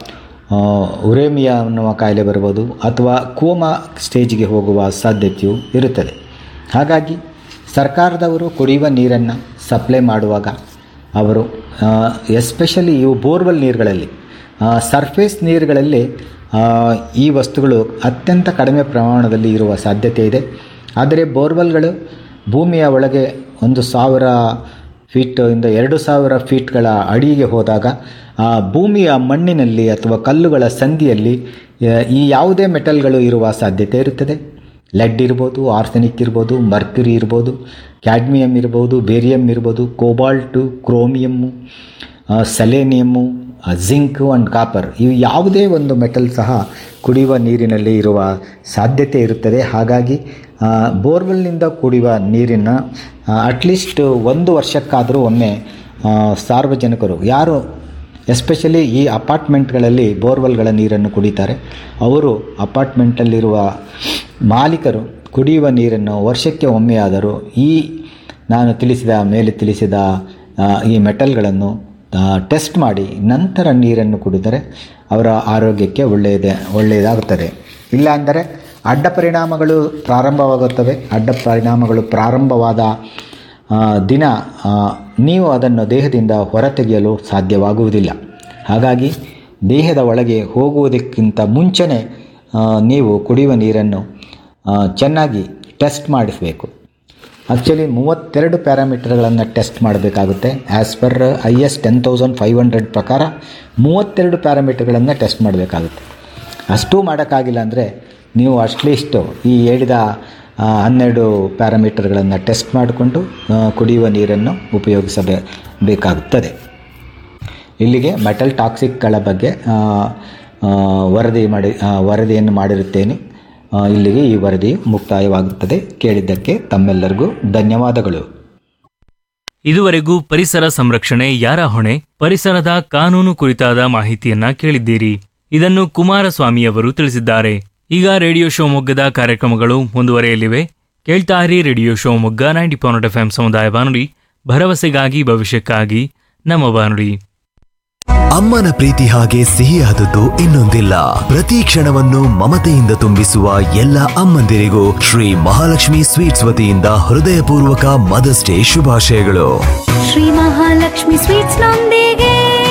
ಆ, ಉರೇಮಿಯಾ ಅನ್ನುವ ಕಾಯಿಲೆ ಬರ್ಬೋದು ಅಥವಾ ಕೋಮಾ ಸ್ಟೇಜಿಗೆ ಹೋಗುವ ಸಾಧ್ಯತೆಯೂ ಇರುತ್ತದೆ ಹಾಗಾಗಿ ಸರ್ಕಾರದವರು ಕುಡಿಯುವ ನೀರನ್ನು ಸಪ್ಲೈ ಮಾಡುವಾಗ ಅವರು ಎಸ್ಪೆಷಲಿ ಇವು ಬೋರ್ವೆಲ್ ನೀರುಗಳಲ್ಲಿ ಸರ್ಫೇಸ್ ನೀರುಗಳಲ್ಲಿ ಆ, ಈ ವಸ್ತುಗಳು ಅತ್ಯಂತ ಕಡಿಮೆ ಪ್ರಮಾಣದಲ್ಲಿ ಇರುವ ಸಾಧ್ಯತೆ ಇದೆ ಆದರೆ ಬೋರ್ವೆಲ್ಗಳು ಭೂಮಿಯ ಒಳಗೆ ಒಂದು ಸಾವಿರ ಫೀಟ್ ಇಂದ ಎರಡು ಸಾವಿರ ಫೀಟ್ಗಳ ಅಡಿಗೆ ಹೋದಾಗ ಆ ಭೂಮಿಯ ಮಣ್ಣಿನಲ್ಲಿ ಅಥವಾ ಕಲ್ಲುಗಳ ಸಂದಿಯಲ್ಲಿ ಆ, ಈ ಯಾವುದೇ ಮೆಟಲ್ಗಳು ಇರುವ ಸಾಧ್ಯತೆ ಇರುತ್ತದೆ ಲೆಡ್ ಇರ್ಬೋದು ಆರ್ಸೆನಿಕ್ ಇರ್ಬೋದು ಮರ್ಕ್ಯುರಿ ಇರ್ಬೋದು ಕ್ಯಾಡ್ಮಿಯಮ್ ಇರ್ಬೋದು ಬೇರಿಯಮ್ ಇರ್ಬೋದು cobalt chromium selenium zinc and copper ಇವು ಯಾವುದೇ ಒಂದು ಮೆಟಲ್ ಸಹ ಕುಡಿಯುವ ನೀರಿನಲ್ಲಿ ಇರುವ ಸಾಧ್ಯತೆ ಇರುತ್ತದೆ ಹಾಗಾಗಿ ಆ, ಬೋರ್ವೆಲ್ನಿಂದ ಕುಡಿಯುವ ನೀರನ್ನು ಅಟ್ಲೀಸ್ಟ್ ಒಂದು ವರ್ಷಕ್ಕಾದರೂ ಒಮ್ಮೆ ಆ, ಸಾರ್ವಜನಿಕರು ಯಾರು ಎಸ್ಪೆಷಲಿ ಈ ಅಪಾರ್ಟ್ಮೆಂಟ್ಗಳಲ್ಲಿ ಬೋರ್ವೆಲ್ಗಳ ನೀರನ್ನು ಕುಡಿತಾರೆ ಅವರು ಅಪಾರ್ಟ್ಮೆಂಟಲ್ಲಿರುವ ಮಾಲೀಕರು ಕುಡಿಯುವ ನೀರನ್ನು ವರ್ಷಕ್ಕೆ ಒಮ್ಮೆಯಾದರೂ ಈ ನಾನು ತಿಳಿಸಿದ ಮೇಲೆ ತಿಳಿಸಿದ ಆ, ಈ ಮೆಟಲ್ಗಳನ್ನು ಟೆಸ್ಟ್ ಮಾಡಿ ನಂತರ ನೀರನ್ನು ಕುಡಿದರೆ ಅವರ ಆರೋಗ್ಯಕ್ಕೆ ಒಳ್ಳೆಯದೇ ಒಳ್ಳೆಯದಾಗುತ್ತದೆ ಇಲ್ಲಾಂದರೆ ಅಡ್ಡ ಪರಿಣಾಮಗಳು ಪ್ರಾರಂಭವಾಗುತ್ತವೆ ಅಡ್ಡ ಪರಿಣಾಮಗಳು ಪ್ರಾರಂಭವಾದ ಆ, ದಿನ ಆ, ನೀವು ಅದನ್ನು ದೇಹದಿಂದ ಹೊರತೆಗೆಯಲು ಸಾಧ್ಯವಾಗುವುದಿಲ್ಲ ಹಾಗಾಗಿ ದೇಹದ ಒಳಗೆ ಹೋಗುವುದಕ್ಕಿಂತ ಮುಂಚೆನೇ ಆ, ನೀವು ಕುಡಿಯುವ ನೀರನ್ನು ಆ, ಚೆನ್ನಾಗಿ ಟೆಸ್ಟ್ ಮಾಡಿಸಬೇಕು ಆ್ಯಕ್ಚುಲಿ ಮೂವತ್ತೆರಡು ಪ್ಯಾರಾಮೀಟರ್ಗಳನ್ನು ಟೆಸ್ಟ್ ಮಾಡಬೇಕಾಗುತ್ತೆ as per I S ten thousand five hundred ಪ್ರಕಾರ ಮೂವತ್ತೆರಡು ಪ್ಯಾರಾಮೀಟರ್ಗಳನ್ನು ಟೆಸ್ಟ್ ಮಾಡಬೇಕಾಗುತ್ತೆ ಅಷ್ಟೂ ಮಾಡೋಕ್ಕಾಗಿಲ್ಲ ಅಂದರೆ ನೀವು ಅಟ್ಲೀಸ್ಟು ಈ ಹೇಳಿದ ಆ, ಹನ್ನೆರಡು ಪ್ಯಾರಾಮೀಟರ್ಗಳನ್ನು ಟೆಸ್ಟ್ ಮಾಡಿಕೊಂಡು ಆ, ಕುಡಿಯುವ ನೀರನ್ನು ಉಪಯೋಗಿಸಬೇ ಬೇಕಾಗುತ್ತದೆ ಇಲ್ಲಿಗೆ ಮೆಟಲ್ ಟಾಕ್ಸಿಕ್ಗಳ ಬಗ್ಗೆ ಆ, ಆ, ವರದಿ ಮಾಡಿ ಆ, ವರದಿಯನ್ನು ಮಾಡಿರುತ್ತೇನೆ ಆ, ಇಲ್ಲಿಗೆ ಈ ವರದಿಯು ಮುಕ್ತಾಯವಾಗುತ್ತದೆ ಕೇಳಿದ್ದಕ್ಕೆ ತಮ್ಮೆಲ್ಲರಿಗೂ ಧನ್ಯವಾದಗಳು ಇದುವರೆಗೂ ಪರಿಸರ ಸಂರಕ್ಷಣೆ ಯಾರ ಹೊಣೆ ಪರಿಸರದ ಕಾನೂನು ಕುರಿತಾದ ಮಾಹಿತಿಯನ್ನ ಕೇಳಿದ್ದೀರಿ ಇದನ್ನು ಕುಮಾರಸ್ವಾಮಿಯವರು ತಿಳಿಸಿದ್ದಾರೆ ಈಗ ರೇಡಿಯೋ ಶಿವಮೊಗ್ಗದ ಕಾರ್ಯಕ್ರಮಗಳು ಮುಂದುವರೆಯಲಿವೆ ಕೇಳ್ತಾ ಇರಿ radio Shivamogga ninety point F ಸಮುದಾಯ ಬಾನುಲಿ ಭರವಸೆಗಾಗಿ ಭವಿಷ್ಯಕ್ಕಾಗಿ ನಮ್ಮ ಬಾನುಲಿ ಅಮ್ಮನ ಪ್ರೀತಿ ಹಾಗೆ ಸಿಹಿಯಾದದ್ದು ಇನ್ನೊಂದಿಲ್ಲ ಪ್ರತಿ ಕ್ಷಣವನ್ನು ಮಮತೆಯಿಂದ ತುಂಬಿಸುವ ಎಲ್ಲ ಅಮ್ಮಂದಿರಿಗೂ ಶ್ರೀ ಮಹಾಲಕ್ಷ್ಮಿ ಸ್ವೀಟ್ಸ್ ವತಿಯಿಂದ ಹೃದಯಪೂರ್ವಕ ಮದರ್ಸ್ ಡೇ ಶುಭಾಶಯಗಳು ಶ್ರೀ ಮಹಾಲಕ್ಷ್ಮಿ ಸ್ವೀಟ್ಸ್ ನೊಂದಿಗೆ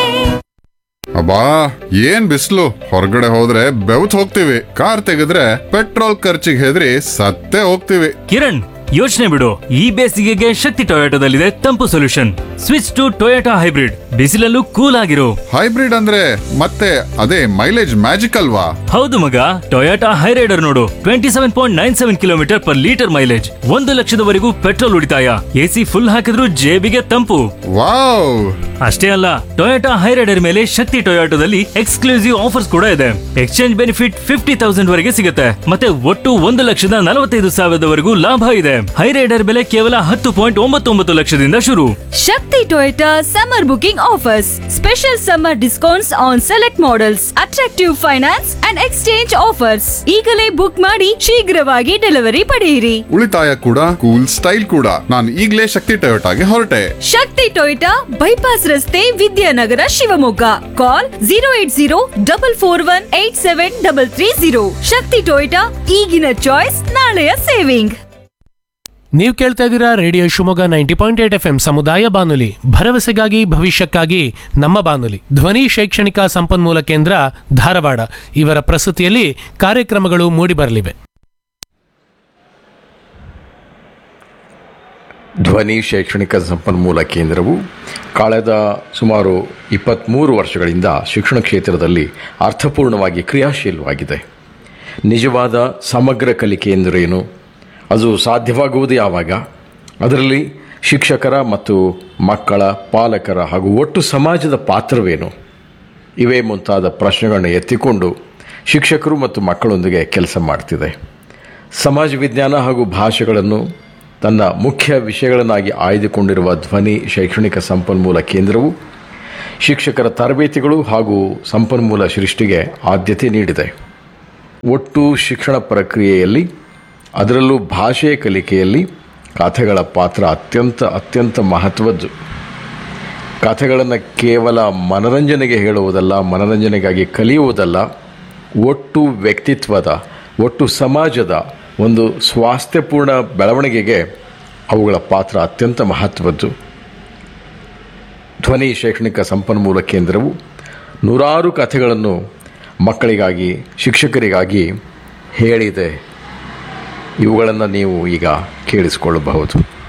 ಅಬ್ಬಾ ಏನ್ ಬಿಸಿಲು ಹೊರಗಡೆ ಹೋದ್ರೆ ಬೆವತ್ ಹೋಗ್ತೀವಿ ಕಾರ್ ತೆಗೆದ್ರೆ ಪೆಟ್ರೋಲ್ ಖರ್ಚಿಗೆ ಹೆದರಿ ಸತ್ತೇ ಹೋಗ್ತೀವಿ ಕಿರಣ್ ಯೋಚನೆ ಬಿಡು ಈ ಬೇಸಿಗೆಗೆ ಶಕ್ತಿ ಟೊಯೋಟೋದಲ್ಲಿದೆ ತಂಪು solution switch to Toyota hybrid ಬಿಸಿಲಲ್ಲೂ ಕೂಲ್ ಆಗಿರೋ ಹೈಬ್ರಿಡ್ ಅಂದ್ರೆ ಮತ್ತೆ ಅದೇ ಮೈಲೇಜ್ ಮ್ಯಾಜಿಕ್ ಅಲ್ವಾ ಹೌದು ಮಗ ಟೊಯೋಟಾ ಹೈರೈಡರ್ ನೋಡು twenty seven point nine seven kilometre per litre mileage ಒಂದು ಲಕ್ಷದವರೆಗೂ ಪೆಟ್ರೋಲ್ ಉಳಿತಾಯ ಎಸಿ ಫುಲ್ ಹಾಕಿದ್ರೂ ಜೇಬಿಗೆ ತಂಪು ವಾವ್ ಅಷ್ಟೇ ಅಲ್ಲ ಟೊಯೋಟಾ ಹೈರೈಡರ್ ಮೇಲೆ ಶಕ್ತಿ ಟೊಯೋಟೋದಲ್ಲಿ ಎಕ್ಸ್ಕ್ಲೂಸಿವ್ ಆಫರ್ಸ್ ಕೂಡ ಇದೆ ಎಕ್ಸ್ಚೇಂಜ್ ಬೆನಿಫಿಟ್ ಫಿಫ್ಟಿ ತೌಸಂಡ್ ವರೆಗೆ ಸಿಗುತ್ತೆ ಮತ್ತೆ ಒಟ್ಟು ಒಂದು ಲಕ್ಷದ ನಲವತ್ತೈದು ಸಾವಿರದವರೆಗೂ ಲಾಭ ಇದೆ ಹೈರೈಡರ್ ಬೆಲೆ ಕೇವಲ ಹತ್ತು ಪಾಯಿಂಟ್ ಒಂಬತ್ತೊಂಬತ್ತು ಲಕ್ಷದಿಂದ ಶುರು Shakti Toyota summer booking offers special summer discounts on select models attractive finance and exchange offers ಈಗಲೇ ಬುಕ್ ಮಾಡಿ ಶೀಘ್ರವಾಗಿ ಡೆಲಿವರಿ ಪಡೆಯಿರಿ ಉಳಿತಾಯ ಕೂಡ ಕೂಲ್ ಸ್ಟೈಲ್ ಕೂಡ ನಾನು ಈಗಲೇ ಶಕ್ತಿ ಟೊಯೋಟಾಗೆ ಹೊರಟೆ ಶಕ್ತಿ ಟೊಯೋಟಾ ಬೈಪಾಸ್ ರಸ್ತೆ Vidyanagar Shivamogga call zero eight zero double four one eight seven double three zero Shakti Toyota ಈಗಿನ ಚಾಯ್ಸ್ ನಾಳೆಯ ಸೇವಿಂಗ್ ನೀವು ಕೇಳ್ತಾ ಇದ್ದೀರಾ radio Shivamogga ninety point eight F M ಸಮುದಾಯ ಬಾನುಲಿ ಭರವಸೆಗಾಗಿ ಭವಿಷ್ಯಕ್ಕಾಗಿ ನಮ್ಮ ಬಾನುಲಿ ಧ್ವನಿ ಶೈಕ್ಷಣಿಕ ಸಂಪನ್ಮೂಲ ಕೇಂದ್ರ ಧಾರವಾಡ ಇವರ ಪ್ರಸ್ತುತಿಯಲ್ಲಿ ಕಾರ್ಯಕ್ರಮಗಳು ಮೂಡಿಬರಲಿವೆ ಧ್ವನಿ ಶೈಕ್ಷಣಿಕ ಸಂಪನ್ಮೂಲ ಕೇಂದ್ರವು ಕಳೆದ ಸುಮಾರು ಇಪ್ಪತ್ತ್ಮೂರು ವರ್ಷಗಳಿಂದ ಶಿಕ್ಷಣ ಕ್ಷೇತ್ರದಲ್ಲಿ ಅರ್ಥಪೂರ್ಣವಾಗಿ ಕ್ರಿಯಾಶೀಲವಾಗಿದೆ ನಿಜವಾದ ಸಮಗ್ರ ಕಲಿಕೆ ಎಂದರೇನು ಅದು ಸಾಧ್ಯವಾಗುವುದು ಯಾವಾಗ ಅದರಲ್ಲಿ ಶಿಕ್ಷಕರ ಮತ್ತು ಮಕ್ಕಳ ಪಾಲಕರ ಹಾಗೂ ಒಟ್ಟು ಸಮಾಜದ ಪಾತ್ರವೇನು ಇವೇ ಮುಂತಾದ ಪ್ರಶ್ನೆಗಳನ್ನು ಎತ್ತಿಕೊಂಡು ಶಿಕ್ಷಕರು ಮತ್ತು ಮಕ್ಕಳೊಂದಿಗೆ ಕೆಲಸ ಮಾಡ್ತಿದೆ ಸಮಾಜ ವಿಜ್ಞಾನ ಹಾಗೂ ಭಾಷೆಗಳನ್ನು ತನ್ನ ಮುಖ್ಯ ವಿಷಯಗಳನ್ನಾಗಿ ಆಯ್ದುಕೊಂಡಿರುವ ಧ್ವನಿ ಶೈಕ್ಷಣಿಕ ಸಂಪನ್ಮೂಲ ಕೇಂದ್ರವು ಶಿಕ್ಷಕರ ತರಬೇತಿಗಳು ಹಾಗೂ ಸಂಪನ್ಮೂಲ ಸೃಷ್ಟಿಗೆ ಆದ್ಯತೆ ನೀಡಿದೆ ಒಟ್ಟು ಶಿಕ್ಷಣ ಪ್ರಕ್ರಿಯೆಯಲ್ಲಿ ಅದರಲ್ಲೂ ಭಾಷೆಯ ಕಲಿಕೆಯಲ್ಲಿ ಕಥೆಗಳ ಪಾತ್ರ ಅತ್ಯಂತ ಅತ್ಯಂತ ಮಹತ್ವದ್ದು ಕಥೆಗಳನ್ನು ಕೇವಲ ಮನರಂಜನೆಗೆ ಹೇಳುವುದಲ್ಲ ಮನರಂಜನೆಗಾಗಿ ಕಲಿಯುವುದಲ್ಲ ಒಟ್ಟು ವ್ಯಕ್ತಿತ್ವದ ಒಟ್ಟು ಸಮಾಜದ ಒಂದು ಸ್ವಾಸ್ಥ್ಯಪೂರ್ಣ ಬೆಳವಣಿಗೆಗೆ ಅವುಗಳ ಪಾತ್ರ ಅತ್ಯಂತ ಮಹತ್ವದ್ದು ಧ್ವನಿ ಶೈಕ್ಷಣಿಕ ಸಂಪನ್ಮೂಲ ಕೇಂದ್ರವು ನೂರಾರು ಕಥೆಗಳನ್ನು ಮಕ್ಕಳಿಗಾಗಿ ಶಿಕ್ಷಕರಿಗಾಗಿ ಹೇಳಿದೆ ಇವುಗಳನ್ನು ನೀವು ಈಗ ಕೇಳಿಸಿಕೊಳ್ಳಬಹುದು